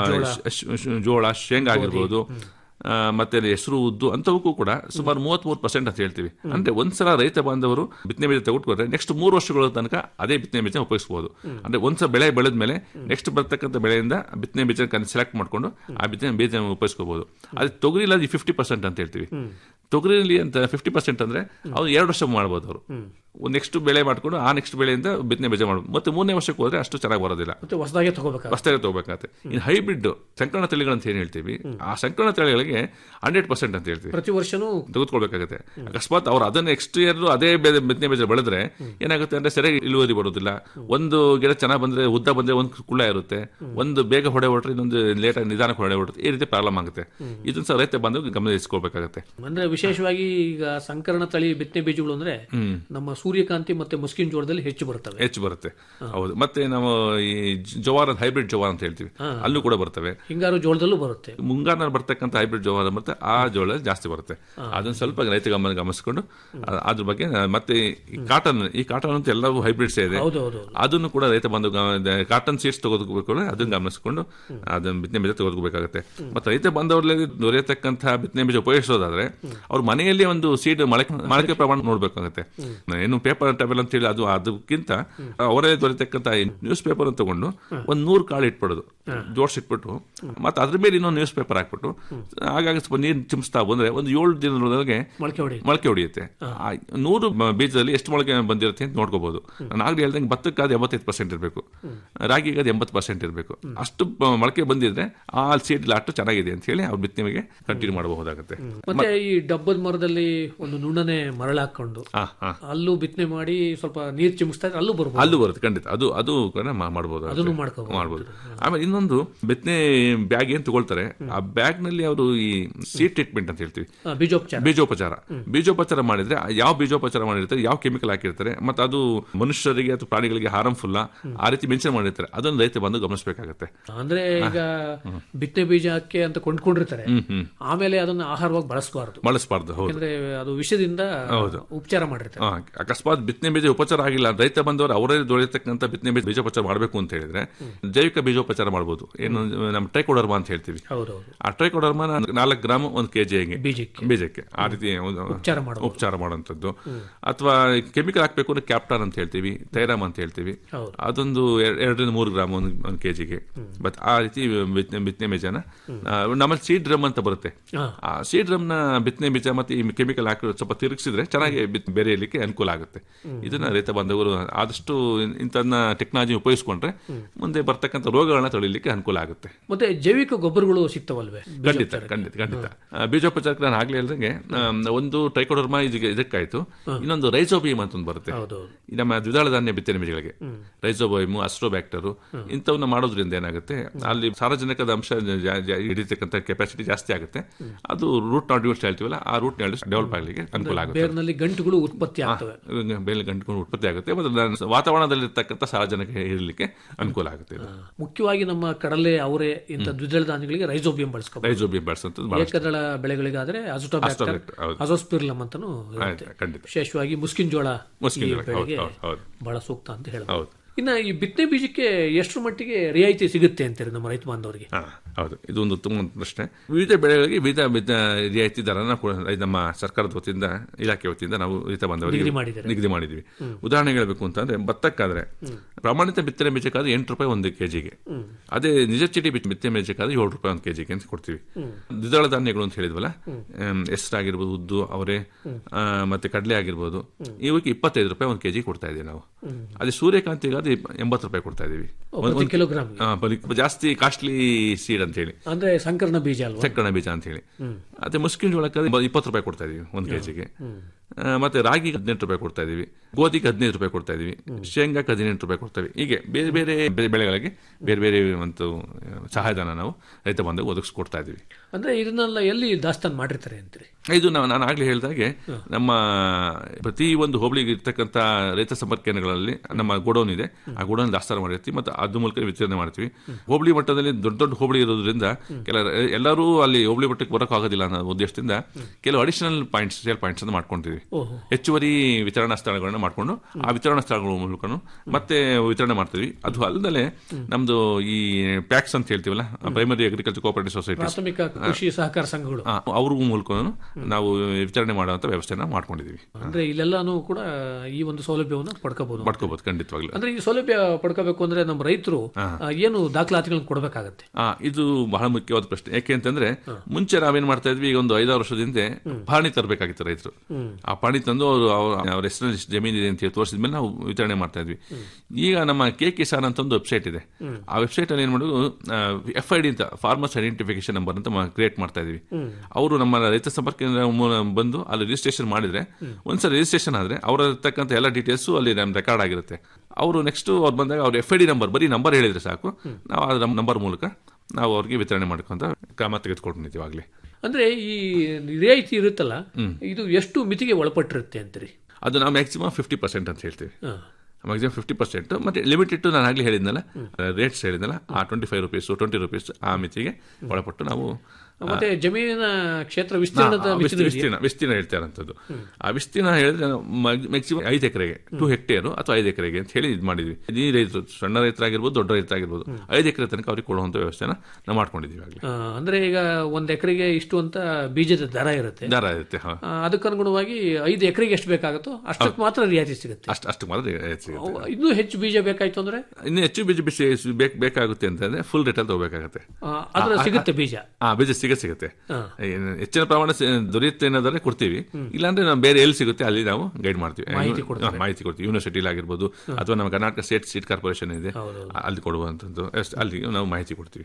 ಜೋಳ ಶೇಂಗಾ ಆಗಿರ್ಬೋದು ಆ, ಮತ್ತೆ ಹೆಸರು ಉದ್ದು ಅಂತವಕ್ಕೂ ಕೂಡ ಸುಮಾರು ಮೂವತ್ಮೂರು ಪರ್ಸೆಂಟ್ ಅಂತ ಹೇಳ್ತೀವಿ ಅಂದ್ರೆ ಒಂದ್ಸಲ ರೈತ ಬಾಂಧವರು ಬಿತ್ತನೆ ಬೀಜ ತಗೊಟ್ಕೊಂಡ್ರೆ ನೆಕ್ಸ್ಟ್ ಮೂರು ವರ್ಷಗಳ ತನಕ ಅದೇ ಬಿತ್ತನೆ ಬೀಜ ಉಪಯೋಗಿಸಬಹುದು ಅಂದ್ರೆ ಒಂದ್ಸಲ ಬೆಳೆ ಬೆಳೆದ ಮೇಲೆ ನೆಕ್ಸ್ಟ್ ಬರ್ತಕ್ಕಂಥ ಬೆಳೆಯಿಂದ ಬಿತ್ತನೆ ಬೀಜ ಸೆಲೆಕ್ಟ್ ಮಾಡ್ಕೊಂಡು ಆ ಬಿತ್ತನೆ ಬೀಜ ಉಪಯೋಗಿಸ್ಕೋಬಹುದು ಅದೇ ತೊಗರಿಲಿ ಅದು ಫಿಫ್ಟಿ ಪರ್ಸೆಂಟ್ ಅಂತ ಹೇಳ್ತೀವಿ ತೊಗರಿಲಿ ಅಂತ ಫಿಫ್ಟಿ ಪರ್ಸೆಂಟ್ ಅಂದ್ರೆ ಅವ್ರು ಎರಡು ವರ್ಷ ಮಾಡ್ಬೋದು ಅವರು ನೆಕ್ಸ್ಟ್ ಬೆಳೆ ಮಾಡ್ಕೊಂಡು ಆ ನೆಕ್ಸ್ಟ್ ಬೆಳೆಯಿಂದ ಬಿತ್ತನೆ ಬೀಜ ಮಾಡ್ಬೋದು ಮತ್ತೆ ಮೂರನೇ ವರ್ಷಕ್ಕೆ ಹೋದ್ರೆ ಅಷ್ಟು ಚೆನ್ನಾಗಿ ಬರೋದಿಲ್ಲ ಮತ್ತೆ ಹೊಸದಾಗೆ ತಗೋಬೇಕಾಗುತ್ತೆ ಹೊಸದಾಗಿ ತಗೋಬೇಕಾಗತ್ತೆ ಇನ್ನು ಹೈಬ್ರಿಡ್ ಸಂಕರಣ ತಳಿಗಳಂತ ಏನ್ ಹೇಳ್ತೀವಿ ಆ ಸಂಕರಣ ತಳಿಗಳಿಗೆ ಹಂಡ್ರೆಡ್ ಪರ್ಸೆಂಟ್ ಅಂತ ಹೇಳ್ತೀವಿ ಪ್ರತಿ ವರ್ಷನೂ ತೆಗೆದುಕೊಳ್ಬೇಕಾಗುತ್ತೆ ಅಕಸ್ಮಾತ್ ಅವ್ರು ಅದನ್ನ ನೆಕ್ಸ್ಟ್ ಇಯರ್ ಅದೇ ಬೆಳೆ ಬಿತ್ತನೆ ಬೀಜ ಬೆಳೆದ್ರೆ ಏನಾಗುತ್ತೆ ಅಂದ್ರೆ ಸರಿಯಾಗಿ ಇಳುವರಿ ಬರೋದಿಲ್ಲ ಒಂದು ಗಿಡ ಚೆನ್ನಾಗಿ ಬಂದ್ರೆ ಉದ್ದ ಬಂದ್ರೆ ಒಂದು ಕುಳ್ಳ ಇರುತ್ತೆ ಒಂದು ಬೇಗ ಹೊಡೆ ಹೊಟ್ರೆ ಇನ್ನೊಂದು ಲೇಟ್ ಆಗಿ ನಿಧಾನಕ್ಕೆ ಹೊಡೆ ಹೊಡುತ್ತೆ ಈ ರೀತಿ ಪ್ರಾಬ್ಲಮ್ ಆಗುತ್ತೆ ಇದನ್ನ ಸಹ ರೈತ ಬಂದು ಗಮನಿಸ್ಕೊಳ್ಬೇಕಾಗತ್ತೆ ಅಂದ್ರೆ ವಿಶೇಷವಾಗಿ ಈಗ ಸಂಕರಣ ತಳಿ ಬಿತ್ತನೆ ಬೀಜಗಳು ಅಂದ್ರೆ ನಮ್ಮ ಸೂರ್ಯಕಾಂತಿ ಮತ್ತೆ ಮುಸ್ಕಿನ್ ಜೋಳದಲ್ಲಿ ಹೆಚ್ಚು ಬರ್ತವೆ ಹೆಚ್ಚು ಬರುತ್ತೆ ಹೌದು ಮತ್ತೆ ನಾವು ಈ ಜವಾರ ಹೈಬ್ರಿಡ್ ಜವಾರ ಅಂತ ಹೇಳ್ತೀವಿ ಅಲ್ಲೂ ಕೂಡ ಬರ್ತವೆ ಹಿಂಗಾರು ಜೋಳದಲ್ಲೂ ಬರುತ್ತೆ ಮುಂಗಾರಿನಲ್ಲಿ ಬರ್ತಕ್ಕಂಥ ಹೈಬ್ರಿಡ್ ಜೋಳ ಬರುತ್ತೆ ಆ ಜೋಳ ಜಾಸ್ತಿ ಬರುತ್ತೆ ಅದನ್ನ ಸ್ವಲ್ಪ ರೈತ ಗಮನ ಗಮನಿಸ್ಕೊಂಡು ಆ- ಅದ್ರ ಬಗ್ಗೆ ಮತ್ತೆ ಈ ಕಾಟನ್ ಈ ಕಾಟನ್ ಅಂತ ಎಲ್ಲವೂ ಹೈಬ್ರಿಡ್ಸ್ ಇದೆ ಹೌದು ಹೌದು ಅದನ್ನು ಕೂಡ ರೈತ ಬಂದು ಕಾಟನ್ ಸೀಡ್ಸ್ ತೆಗೆದುಕೋಬೇಕು ಅದನ್ನ ಗಮನಿಸಿಕೊಂಡು ಅದನ್ನ ಬಿತ್ತನೆ ಬೀಜ ತೆಗೆದುಕೋಬೇಕಾಗುತ್ತೆ ಮತ್ತೆ ರೈತ ಬಂದವರಲ್ಲಿ ದೊರೆಯತಕ್ಕಂತಹ ಬಿತ್ತನೆ ಬೀಜ ಉಪಯೋಗಿಸೋದಾದ್ರೆ ಅವ್ರ ಮನೆಯಲ್ಲಿ ಒಂದು ಸೀಡ್ ಮೊಳಕೆ ಮೊಳಕೆ ಪ್ರಮಾಣ ನೋಡ್ಬೇಕಾಗುತ್ತೆ ಏನು ಪೇಪರ್ ಟೇಬಲ್ ಅಂತ ಹೇಳಿ ಅದು ಅದಕ್ಕಿಂತ ಅವರೇ ದೊರೆತಕ್ಕಂತ ನ್ಯೂಸ್ ಪೇಪರ್ ಅಂತ ತಗೊಂಡು ಒಂದ್ ನೂರು ಕಾಳು ಇಟ್ಬಿಡೋದು ಜೋಡಿಸಿಟ್ಬಿಟ್ಟು ಮತ್ತೆ ಅದ್ರ ಮೇಲೆ ಇನ್ನೊಂದು ನ್ಯೂಸ್ ಪೇಪರ್ ಹಾಕ್ಬಿಟ್ಟು ಹಾಗಾಗಿ ಸ್ವಲ್ಪ ನೀರು ಚಿಮ್ಸ್ತಾ ಬಂದ್ರೆ ಒಂದು ಏಳು ದಿನದೊಳಗೆ ಮೊಳಕೆ ಹೊಡಿ ಮೊಳಕೆ ಹೊಡೆಯುತ್ತೆ ಆ ನೂರು ಬ- ಬೀಜದಲ್ಲಿ ಎಷ್ಟು ಮೊಳಕೆ ಬಂದಿರುತ್ತೆ ಅಂತ ನೋಡ್ಕೋಬಹುದು ನಾನು ಆಗ್ಲೇ ಹೇಳ್ದಂಗೆ ಭತ್ತಕ್ಕೆ ಅದು ಎಂಬತ್ತೈದು ಪರ್ಸೆಂಟ್ ಇರಬೇಕು ರಾಗಿಗೆ ಅದು ಎಂಬತ್ತು ಪರ್ಸೆಂಟ್ ಇರಬೇಕು ಅಷ್ಟು ಬ- ಮೊಳಕೆ ಬಂದಿದ್ರೆ ಆ ಸೀಡ್ ಲಾಟ್ ಚೆನ್ನಾಗಿದೆ ಅಂತ ಹೇಳಿ ಅವ್ರ ಬಿತ್ತನೆಗೆ ಕಂಟಿನ್ಯೂ ಮಾಡಬಹುದಾಗುತ್ತೆ ಮತ್ತೆ ಈ ಡಬ್ಬದ ಮರದಲ್ಲಿ ಒಂದು ನುಣ್ಣನೆ ಮರಳು ಹಾಕೊಂಡು ಹಾ ಹಾ ಅಲ್ಲೂ ಬಿತ್ತನೆ ಮಾಡಿ ಸ್ವಲ್ಪ ನೀರ್ ಚಿಮ್ಸ್ತಾ ಇದ್ರೆ ಅಲ್ಲೂ ಬರ್ಬೋದು ಅಲ್ಲೂ ಬರುತ್ತೆ ಖಂಡಿತ ಅದು ಅದು ಕೂಡ ಮಾ- ಮಾಡ್ಬೋದು ಅದನ್ನು ಮಾಡ್ಕೋಬಹುದು ಮಾಡ್ಬೋದು ಆಮೇಲೆ ಇನ್ನೊಂದು ಬಿತ್ತನೆ ಬ್ಯಾಗ್ ಏನ್ ತಗೊಳ್ತಾರೆ ಆ ಬ್ಯಾಗ್ ನಲ್ಲಿ ಅವರು ಈ ಸೀಡ್ ಟ್ರೀಟ್ಮೆಂಟ್ ಅಂತ ಹೇಳ್ತೀವಿ ಆ, ಬೀಜೋಪಚಾರ ಬೀಜೋಪಚಾರ ಬೀಜೋಪಚಾರ ಮಾಡಿದ್ರೆ ಆ ಯಾವ ಬೀಜೋಪಚಾರ ಮಾಡಿರ್ತಾರೆ ಯಾವ ಕೆಮಿಕಲ್ ಹಾಕಿರ್ತಾರೆ ಮತ್ತೆ ಅದು ಮನುಷ್ಯರಿಗೆ ಅಥವಾ ಪ್ರಾಣಿಗಳಿಗೆ ಹಾರ್ಮ್ಫುಲ್ ಆ ರೀತಿ ಮೆನ್ಷನ್ ಮಾಡಿರ್ತಾರೆ ಅದನ್ನ ರೈತ ಬಂದು ಗಮನಿಸಬೇಕಾಗತ್ತೆ ಅಂದ್ರೆ ಈಗ ಬಿತ್ತನೆ ಬೀಜಕ್ಕೆ ಅಂತ ಕೊಂಡ್ಕೊಂಡಿರ್ತಾರೆ ಆಮೇಲೆ ಅದನ್ನ ಆಹಾರವಾಗಿ ಬಳಸಬಾರದು ಬಳಸಬಾರ್ದು ಹೌದು ಯಾಕಂದ್ರೆ ಅದು ವಿಷದಿಂದ ಉಪಚಾರ ಮಾಡಿರ್ತಾರೆ ಆ, ಅಕಸ್ಮಾತ್ ಬಿತ್ತನೆ ಬೀಜ ಉಪಚಾರ ಆಗಿಲ್ಲ ರೈತ ಬಂದವರು ಅವರೇ ದೊರೆಯತಕ್ಕಂಥ ಬಿತ್ತನೆ ಬೀಜ ಬೀಜೋಪಚಾರ ಮಾಡಬೇಕು ಅಂತ ಹೇಳಿದ್ರೆ ಜೈವಿಕ ಬೀಜೋಪಚಾರ ಮಾಡಬಹುದು ಏನು ನಮ್ಮ ಟ್ರೈಕೋಡರ್ಮಾ ಅಂತ ಹೇಳ್ತೀವಿ ಹೌದೌದು ಆ ಟ್ರೈಕೋಡರ್ಮಾ ನಾಲ್ಕು ಗ್ರಾಮ್ ಒಂದು ಕೆಜಿ ಹೆಂಗೆ ಬೀಜಕ್ಕೆ ಬೀಜಕ್ಕೆ ಆ ರೀತಿ ಒಂದು ಉಪಚಾರ ಮಾಡಬಹುದು ಉಪಚಾರ ಮಾಡುವಂಥದ್ದು ಅಥವಾ ಕೆಮಿಕಲ್ ಹಾಕ್ಬೇಕು ಅಂದ್ರೆ ಕ್ಯಾಪ್ಟಾನ್ ಅಂತ ಹೇಳ್ತೀವಿ ತೈರಾಮ್ ಅಂತ ಹೇಳ್ತೀವಿ ಹೌದು. ಅದೊಂದು ಎರ- ಎರಡರಿಂದ ಮೂರು ಗ್ರಾಮ್ ಒಂದು ಒಂದು ಕೆಜಿಗೆ ಬಟ್ ಆ ರೀತಿ ಬಿತ್ತನೆ ಬಿತ್ತನೆ ಬೀಜನ ಆ, ನಮ್ಮಲ್ಲಿ ಸೀಡ್ ಡ್ರಮ್ ಅಂತ ಬರುತ್ತೆ ಹಾ. ಆ ಸೀಡ್ ಡ್ರಮ್ ನ ಬಿತ್ತನೆ ಬೀಜ ಮತ್ತೆ ಈ ಕೆಮಿಕಲ್ ಹಾಕಿ ಸ್ವಲ್ಪ ತಿರುಗಿಸಿದ್ರೆ ಚೆನ್ನಾಗಿ ಬಿತ್- ಬೆರೆಯಲಿಕ್ಕೆ ಅನುಕೂಲ ಆಗುತ್ತೆ ಇದನ್ನ ರೈತ ಬಾಂಧವರು ಆದಷ್ಟು ಇಂಥದನ್ನ ಟೆಕ್ನಾಲಜಿ ಉಪಯೋಗಿಸ್ಕೊಂಡ್ರೆ ಮುಂದೆ ಬರ್ತಕ್ಕಂಥ ರೋಗಗಳನ್ನ ತಡೆಯಲಿಕ್ಕೆ ಅನುಕೂಲ ಆಗುತ್ತೆ ಮತ್ತೆ ಜೈವಿಕ ಗೊಬ್ಬರಗಳು ಸಿಗ್ತಾವಲ್ವೇ ಖಂಡಿತ ಖಂಡಿತ ಖಂಡಿತ ಆ, ಬೀಜೋಪಚಾರಕ್ಕೆ ನಾನು ಆಗ್ಲೇ ಹೇಳ್ದಂಗೆ ಆಮ್, ಒಂದು ಟ್ರೈಕೋಡರ್ಮಾ ಇದಕ್ಕೆ ಇದಕ್ಕಾಯ್ತು ಇನ್ನೊಂದು ರೈಸೋಬಿಯಮ್ ಅಂತ ಒಂದು ಬರುತ್ತೆ ಹೌದೌದು ಈ ನಮ್ಮ ದ್ವಿದಳ ಧಾನ್ಯ ಬಿತ್ತನೆ ಬೀಜಗಳಿಗೆ ರೈಸೋಬೈಮು ಅಸ್ಟ್ರೋಬ್ಯಾಕ್ಟರು ಇಂಥವನ್ನ ಮಾಡೋದ್ರಿಂದ ಏನಾಗುತ್ತೆ ಅಲ್ಲಿ ಸಾರಜನಕದ ಅಂಶ ಜಾ- ಜಾ- ಹಿಡಿತಕ್ಕಂಥ ಕೆಪಾಸಿಟಿ ಜಾಸ್ತಿ ಆಗುತ್ತೆ ಅದು ರೂಟ್ ನಾಡ್ಯೂಲ್ಸ್ ಹೇಳ್ತೀವಲ್ಲ ಆ ರೂಟ್ ನಾಡ್ಯೂಲ್ಸ್ ಡೆವಲಪ್ ಆಗಲಿಕ್ಕೆ ಅನುಕೂಲ ಆಗುತ್ತೆ ಬೇರ್ನಲ್ಲಿ ಗಂಟುಗಳು ಉತ್ಪತ್ತಿ ಆಗ್ತವೆ ಬೇಲೆ ಗಂಟುಕೊಂಡು ಉತ್ಪತ್ತಿ ಆಗುತ್ತೆ ಮತ್ತು ನ- ವಾತಾವರಣದಲ್ಲಿರ್ತಕ್ಕಂಥ ಸಾರಜನಕ ಇರಲಿಕ್ಕೆ ಅನುಕೂಲ ಆಗುತ್ತೆ ಇದು ಮುಖ್ಯವಾಗಿ ನಮ್ಮ ಕಡಲೆ ಅವರೇ ಇಂಥ ದ್ವಿದಳ ಧಾನ್ಯಗಳಿಗೆ ರೈಸೋಬಿಯಂ ಬಳಸ್ಕೋಬಹುದು ರೈಸೋಬಿಯಂ ಬಳಸುವಂಥದ್ದು ಬಹಳ ಏಕದಳ ಬೆಳೆಗಳಿಗಾದ್ರೆ ಅಜೋಟೋಬ್ಯಾಕ್ಟರ್ Azotobacter, ಹೌದು. ಅಜೋಸ್ಪಿರ್ಲಮ್ ಅಂತಾನು ಇರುತ್ತೆ ಆಯ್ತು, ಖಂಡಿತ ವಿಶೇಷವಾಗಿ ಮುಸ್ಕಿನ್ ಜೋಳ ಮುಸ್ಕಿನ್ ಈ ಜೋಳ, ಬೆಳೆಗೆ ಹೌದು, ಹೌದು, ಬಹಳ ಸೂಕ್ತ ಅಂತ ಹೇಳಬಹುದು ಹೌದು ಇನ್ನ ಈ ಬಿತ್ತನೆ ಬೀಜಕ್ಕೆ ಎಷ್ಟರ ಮಟ್ಟಿಗೆ ರಿಯಾಯಿತಿ ಸಿಗುತ್ತೆ ಅಂತೀರಿ ನಮ್ಮ ರೈತ ಬಾಂಧವರಿಗೆ ಹಾ, ಹೌದು ಇದು ಒಂದು ಉತ್ತಮ ಪ್ರಶ್ನೆ ವಿವಿಧ ಬೆಳೆಗಳಿಗೆ ವಿವಿಧ ವಿಧ ರಿಯಾಯಿತಿ ದರನ ಕೂಡ ನಮ್ಮ ಸರ್ಕಾರದ ವತಿಯಿಂದ ಇಲಾಖೆ ವತಿಯಿಂದ ನಾವು ರೈತ ಬಾಂಧವರಿಗೆ ನಿಗದಿ ಮಾಡಿದ್ದಾರೆ. ನಿಗದಿ ಮಾಡಿದ್ವಿ ಉದಾಹರಣೆ ಹೇಳಬೇಕು ಅಂತಂದ್ರೆ ಭತ್ತಕ್ಕಾದ್ರೆ ಪ್ರಮಾಣಿತ ಬಿತ್ತನೆ ಬೀಜಕ್ಕಾದ್ರೆ ಎಂಟು ರೂಪಾಯಿ ಒಂದು ಕೆಜಿಗೆ ಅದೇ ನಿಜ ಚೀಟಿ ಬಿತ್- ಬಿತ್ತನೆ ಬೀಜಕ್ಕಾದ್ರೆ ಏಳು ರೂಪಾಯಿ ಒಂದು ಕೆಜಿಗೆ ಅಂತ ಕೊಡ್ತೀವಿ ದ್ವಿದಳ ಧಾನ್ಯಗಳು ಅಂತ ಹೇಳಿದ್ವಲ್ಲ ಹೆಸರಾಗಿರ್ಬೋದು ಉದ್ದು ಅವರೆ ಆ, ಮತ್ತೆ ಕಡಲೆ ಆಗಿರ್ಬೋದು ಇವಕ್ಕೆ ಇಪ್ಪತ್ತೈದು ರೂಪಾಯಿ ಒಂದು ಕೆಜಿ ಕೊಡ್ತಾ ಇದೀವಿ ನಾವು ಅದೇ ಸೂರ್ಯಕಾಂತಿಗಾದ್ರೆ ಇಪ್ಪ- ಎಂಬತ್ತು ರೂಪಾಯಿ ಕೊಡ್ತಾ ಇದೀವಿ ಪ್ರತಿ ಕಿಲೋಗ್ರಾಮ್ ಆ, ಬಲಿ- ಜಾಸ್ತಿ ಕಾಸ್ಟ್ಲಿ ಸೀಡ್ ಅಂತ ಹೇಳಿ ಅಂದ್ರೆ ಸಂಕರಣ ಬೀಜ ಅಲ್ವಾ ಚಕ್ಕಣ ಬೀಜ ಅಂತ ಹೇಳಿ ಅದೇ ಮುಸ್ಕಿನ್ ಜೋಳಕ್ಕೆ ಇಪ್ಪತ್ತು ರೂಪಾಯಿ ಕೊಡ್ತಾ ಇದೀವಿ ಒಂದು ಕೆಜಿಗೆ ಮತ್ತೆ ರಾಗಿಗೆ ಹದಿನೆಂಟು ರೂಪಾಯಿ ಕೊಡ್ತಾ ಇದೀವಿ ಗೋಧಿಗೆ ಹದಿನೈದು ರೂಪಾಯಿ ಕೊಡ್ತಾ ಇದೀವಿ ಶೇಂಗಾಕ್ಕೆ ಹದಿನೆಂಟು ರೂಪಾಯಿ ಕೊಡ್ತಾ ಇದೀವಿ ಹೀಗೆ ಬೇರೆ ಬೇರೆ ಬೆ- ಬೆಳೆಗಳಿಗೆ ಬೇರೆ ಬೇರೆ ಒಂದು ಸಹಾಯಧನ ನಾವು ರೈತ ಬಂದಾಗ ಒದಗಿಸ್ಕೊಡ್ತಾ ಇದೀವಿ ಅಂದ್ರೆ ಇದನ್ನೆಲ್ಲ ಎಲ್ಲಿ ದಾಸ್ತಾನು ಮಾಡಿರ್ತಾರೆ ಅಂತೀರಿ ಇದು ನಾವು ನಾನು ಆಗ್ಲೇ ಹೇಳಿದಾಗೆ ನಮ್ಮ ಪ್ರತಿ ಒಂದು ಹೋಬಳಿಗೆ ಇರ್ತಕ್ಕಂಥ ರೈತ ಸಂಪರ್ಕ ಕೇಂದ್ರಗಳಲ್ಲಿ ನಮ್ಮ ಗೋಡೌನ್ ಇದೆ ಆ ಗೋಡೌನ್ ದಾಸ್ತಾನು ಮಾಡಿರ್ತೀವಿ ಮತ್ತು ಅದ್ರ ಮೂಲಕ ವಿತರಣೆ ಮಾಡ್ತೀವಿ ಹೋಬಳಿ ಮಟ್ಟದಲ್ಲಿ ದೊಡ್ಡ ದೊಡ್ಡ ಹೋಬಳಿ ಇರೋದ್ರಿಂದ ಕೆಲ ಎಲ್ಲರೂ ಅಲ್ಲಿ ಹೋಬಳಿ ಮಟ್ಟಕ್ಕೆ ಬರೋಕೆ ಆಗೋದಿಲ್ಲ ಅನ್ನೋ ಉದ್ದೇಶದಿಂದ ಕೆಲವು ಅಡಿಷನಲ್ ಪಾಯಿಂಟ್ಸ್ ಸೇಲ್ ಪಾಯಿಂಟ್ಸ್ ಅನ್ನು ಮಾಡ್ಕೊಂತೀವಿ ಮಾಡ್ಕೊಂಡಿದ್ದೀವಿ ಹೆಚ್ಚುವರಿ ವಿತರಣಾ ಸ್ಥಳಗಳನ್ನ ಮಾಡ್ಕೊಂಡು ಆ ವಿತರಣಾ ಸ್ಥಳಗಳ ಮೂಲಕ ಮತ್ತೆ ವಿತರಣೆ ಮಾಡ್ತೀವಿ ಅದು ಅಲ್ಲದೆ ನಮ್ದು ಈ ಪ್ಯಾಕ್ಸ್ ಅಂತ ಹೇಳ್ತೀವಲ್ಲ ಪ್ರೈಮರಿ ಅಗ್ರಿಕಲ್ಚರ್ ಕೋಪರೇಟಿವ್ ಸೊಸೈಟೀಸ್ ಪ್ರಾಥಮಿಕ ಕೃಷಿ ಸಹಕಾರ ಸಂಘಗಳು ಅವ್ರ ಮೂಲಕ ನಾವು ವಿತರಣೆ ಮಾಡುವಂತ ವ್ಯವಸ್ಥೆನ ಮಾಡ್ಕೊಂಡಿದ್ದೀವಿ ಅಂದ್ರೆ ಇಲ್ಲೆಲ್ಲಾನು ಕೂಡ ಈ ಒಂದು ಸೌಲಭ್ಯವನ್ನು ಪಡ್ಕೋಬಹುದು ಪಡ್ಕೋಬಹುದು ಖಂಡಿತವಾಗ್ಲೂ ಅಂದ್ರೆ ಈ ಸೌಲಭ್ಯ ಪಡ್ಕೋಬೇಕು ಅಂದ್ರೆ ನಮ್ಮ ರೈತರು ಆ, ಏನು ದಾಖಲಾತಿಗಳನ್ನ ಕೊಡಬೇಕಾಗತ್ತೆ ಆ ಇದು ಬಹಳ ಮುಖ್ಯವಾದ ಪ್ರಶ್ನೆ ಯಾಕೆ ಅಂತಂದ್ರೆ ಮುಂಚೆ ನಾವೇನ್ ಮಾಡ್ತಾ ಇದ್ವಿ ಈಗ ಒಂದು ಐದಾರು ವರ್ಷದ ಹಿಂದೆ ಪಾಣಿ ತರಬೇಕಾಗಿತ್ತು ರೈತರು ಆ ಪಾಣಿ ತಂದು ಅವರು ಅವ್ರ ಹೆಸರಲ್ಲಿ ಎಷ್ಟು ಜಮೀನು ಇದೆ ಅಂತ ತೋರಿಸಿದ ಮೇಲೆ ನಾವು ವಿತರಣೆ ಮಾಡ್ತಾ ಇದ್ವಿ ಈಗ ನಮ್ಮ ಕೆ ಕಿಸಾನ್ ಅಂತ ಒಂದು ವೆಬ್ಸೈಟ್ ಇದೆ ಆ ವೆಬ್ಸೈಟ್ ಅಲ್ಲಿ ಏನ್ ಮಾಡೋದು ಎಫ್ ಐ ಡಿ ಅಂತ ಫಾರ್ಮರ್ಸ್ ಐಡೆಂಟಿಫಿಕೇಶನ್ ನಂಬರ್ ಅಂತ ಕ್ರಿಯೇಟ್ ಮಾಡ್ತಾ ಇದೀವಿ ಅವರು ನಮ್ಮ ರೈತ ಸಂಪರ್ಕ ಕೇಂದ್ರ ಮೂಲ- ಬಂದು ಅಲ್ಲಿ ರಿಜಿಸ್ಟ್ರೇಷನ್ ಮಾಡಿದ್ರೆ ಒಂದ್ಸಲ ರಿಜಿಸ್ಟ್ರೇಷನ್ ಆದ್ರೆ ಅವರ ಇರ್ತಕ್ಕಂಥ ಎಲ್ಲ ಡೀಟೇಲ್ಸ್ ಅಲ್ಲಿ ನಮ್ಮ ರೆಕಾರ್ಡ್ ಆಗಿರುತ್ತೆ ಅವರು ನೆಕ್ಸ್ಟ್ ಅವ್ರು ಬಂದಾಗ ಅವ್ರ ಎಫ್ ಐ ಡಿ ನಂಬರ್ ಬರೀ ನಂಬರ್ ಹೇಳಿದ್ರೆ ಸಾಕು ನಾವು ಆ ನಂಬರ್ ಮೂಲಕ ನಾವು ಅವ್ರಿಗೆ ವಿತರಣೆ ಮಾಡ್ಕೊಂತ ಕ್ರಮ ತೆಗೆದುಕೊಂಡಿದ್ದೀವಿ ಆಗಲೇ ಅಂದ್ರೆ ಈ ರಿಯಾಯಿತಿ ಇರುತ್ತಲ್ಲ ಇದು ಎಷ್ಟು ಮಿತಿಗೆ ಒಳಪಟ್ಟಿರುತ್ತೆ ಅಂತೀರಿ ಅದು ನಾವು ಮ್ಯಾಕ್ಸಿಮಮ್ ಫಿಫ್ಟಿ ಪರ್ಸೆಂಟ್ ಅಂತ ಹೇಳ್ತೀವಿ ಮ್ಯಾಕ್ಸಿಮಮ್ ಫಿಫ್ಟಿ ಪರ್ಸೆಂಟ್ ಮತ್ತೆ ಲಿಮಿಟೆಡ್ ನಾನು ಆಗಲೇ ಹೇಳಿದ್ನಲ್ಲ ರೇಟ್ಸ್ ಹೇಳಿದ್ನಲ್ಲ ಆ twenty five rupees twenty rupees ಆ ಮಿತಿಗೆ ಒಳಪಟ್ಟು ನಾವು ಮತ್ತೆ ಜಮೀನಿನ ಕ್ಷೇತ್ರ ವಿಸ್ತೀರ್ಣದ ಆ, ಮಿತಿ ವಿಸ್ತೀರ್ಣ ವಿಸ್ತೀರ್ಣ ವಿಸ್ತೀರ್ಣ ಹೇಳ್ತಾ ಇರೋಂಥದ್ದು ಆ ವಿಸ್ತೀರ್ಣ ಹೇಳಿದ್ರೆ ಮ್ಯಾಕ್ಸಿಮಮ್ ಐದು ಎಕರೆಗೆ ಟೂ ಹೆಕ್ಟೇರು ಅಥವಾ ಐದು ಎಕರೆಗೆ ಅಂತ ಹೇಳಿ ಇದು ಮಾಡಿದ್ವಿ ಈ ರೈತರು ಸಣ್ಣ ರೈತರಾಗಿರ್ಬೋದು ದೊಡ್ಡ ರೈತರಾಗಿರ್ಬೋದು ಐದು ಎಕರೆ ತನಕ ಅವ್ರಿಗೆ ಕೊಡುವಂಥ ವ್ಯವಸ್ಥೆನ ನಾವು ಮಾಡ್ಕೊಂಡಿದ್ದೀವಿ ಆಗಲೇ ಆ, ಅಂದ್ರೆ ಈಗ ಒಂದ್ ಎಕರೆಗೆ ಇಷ್ಟು ಅಂತ ಬೀಜದ ದರ ಇರುತ್ತೆ ದರ ಇರುತ್ತೆ ಹಾ. ಆ, ಅದಕ್ಕನುಗುಣವಾಗಿ ಐದು ಎಕರೆಗೆ ಎಷ್ಟು ಬೇಕಾಗುತ್ತೋ ಅಷ್ಟಕ್ಕೆ ಮಾತ್ರ ರಿಯಾಯಿತಿ ಸಿಗುತ್ತೆ ಅಷ್ಟು ಅಷ್ಟು ಮಾತ್ರ ರೇಟ್ ಸಿಗುತ್ತೆ ಅವು ಇನ್ನೂ ಹೆಚ್ಚು ಬೀಜ ಬೇಕಾಯ್ತು ಅಂದ್ರೆ ಇನ್ನು ಹೆಚ್ಚು ಬೀಜ ಬಿಸಿ ಬೇಕು ಬೇಕಾಗುತ್ತೆ ಅಂತಂದ್ರೆ ಫುಲ್ ರೇಟಲ್ಲಿ ತಗೋಬೇಕಾಗುತ್ತೆ ಆ, ಅದ್ರ ಸಿಗುತ್ತೆ ಬೀಜ ಆ ಬೀಜ ಸಿಗ ಸಿಗುತ್ತೆ ಏನು ಹೆಚ್ಚಿನ ಪ್ರಮಾಣ ಸಿ- ದೊರೆಯುತ್ತೆ ಅನ್ನೋದಾದ್ರೆ ಕೊಡ್ತೀವಿ ಇಲ್ಲಾಂದ್ರೆ ನಾವು ಬೇರೆ ಎಲ್ಲಿ ಸಿಗುತ್ತೆ ಅಲ್ಲಿ ನಾವು ಗೈಡ್ ಮಾಡ್ತೀವಿ ಮಾಹಿತಿ ಹಾ, ಮಾಹಿತಿ ಕೊಡ್ತೀವಿ ಯೂನಿವರ್ಸಿಟಿಲಿ ಆಗಿರ್ಬೋದು ಅಥವಾ ನಮ್ಮ ಕರ್ನಾಟಕ ಸ್ಟೇಟ್ ಸೀಟ್ ಕಾರ್ಪೊರೇಷನ್ ಇದೆ ಅಲ್ಲಿ ಕೊಡುವಂಥದ್ದು ಅಷ್ಟ್- ಅಲ್ಲಿ ನಾವು ಮಾಹಿತಿ ಕೊಡ್ತೀವಿ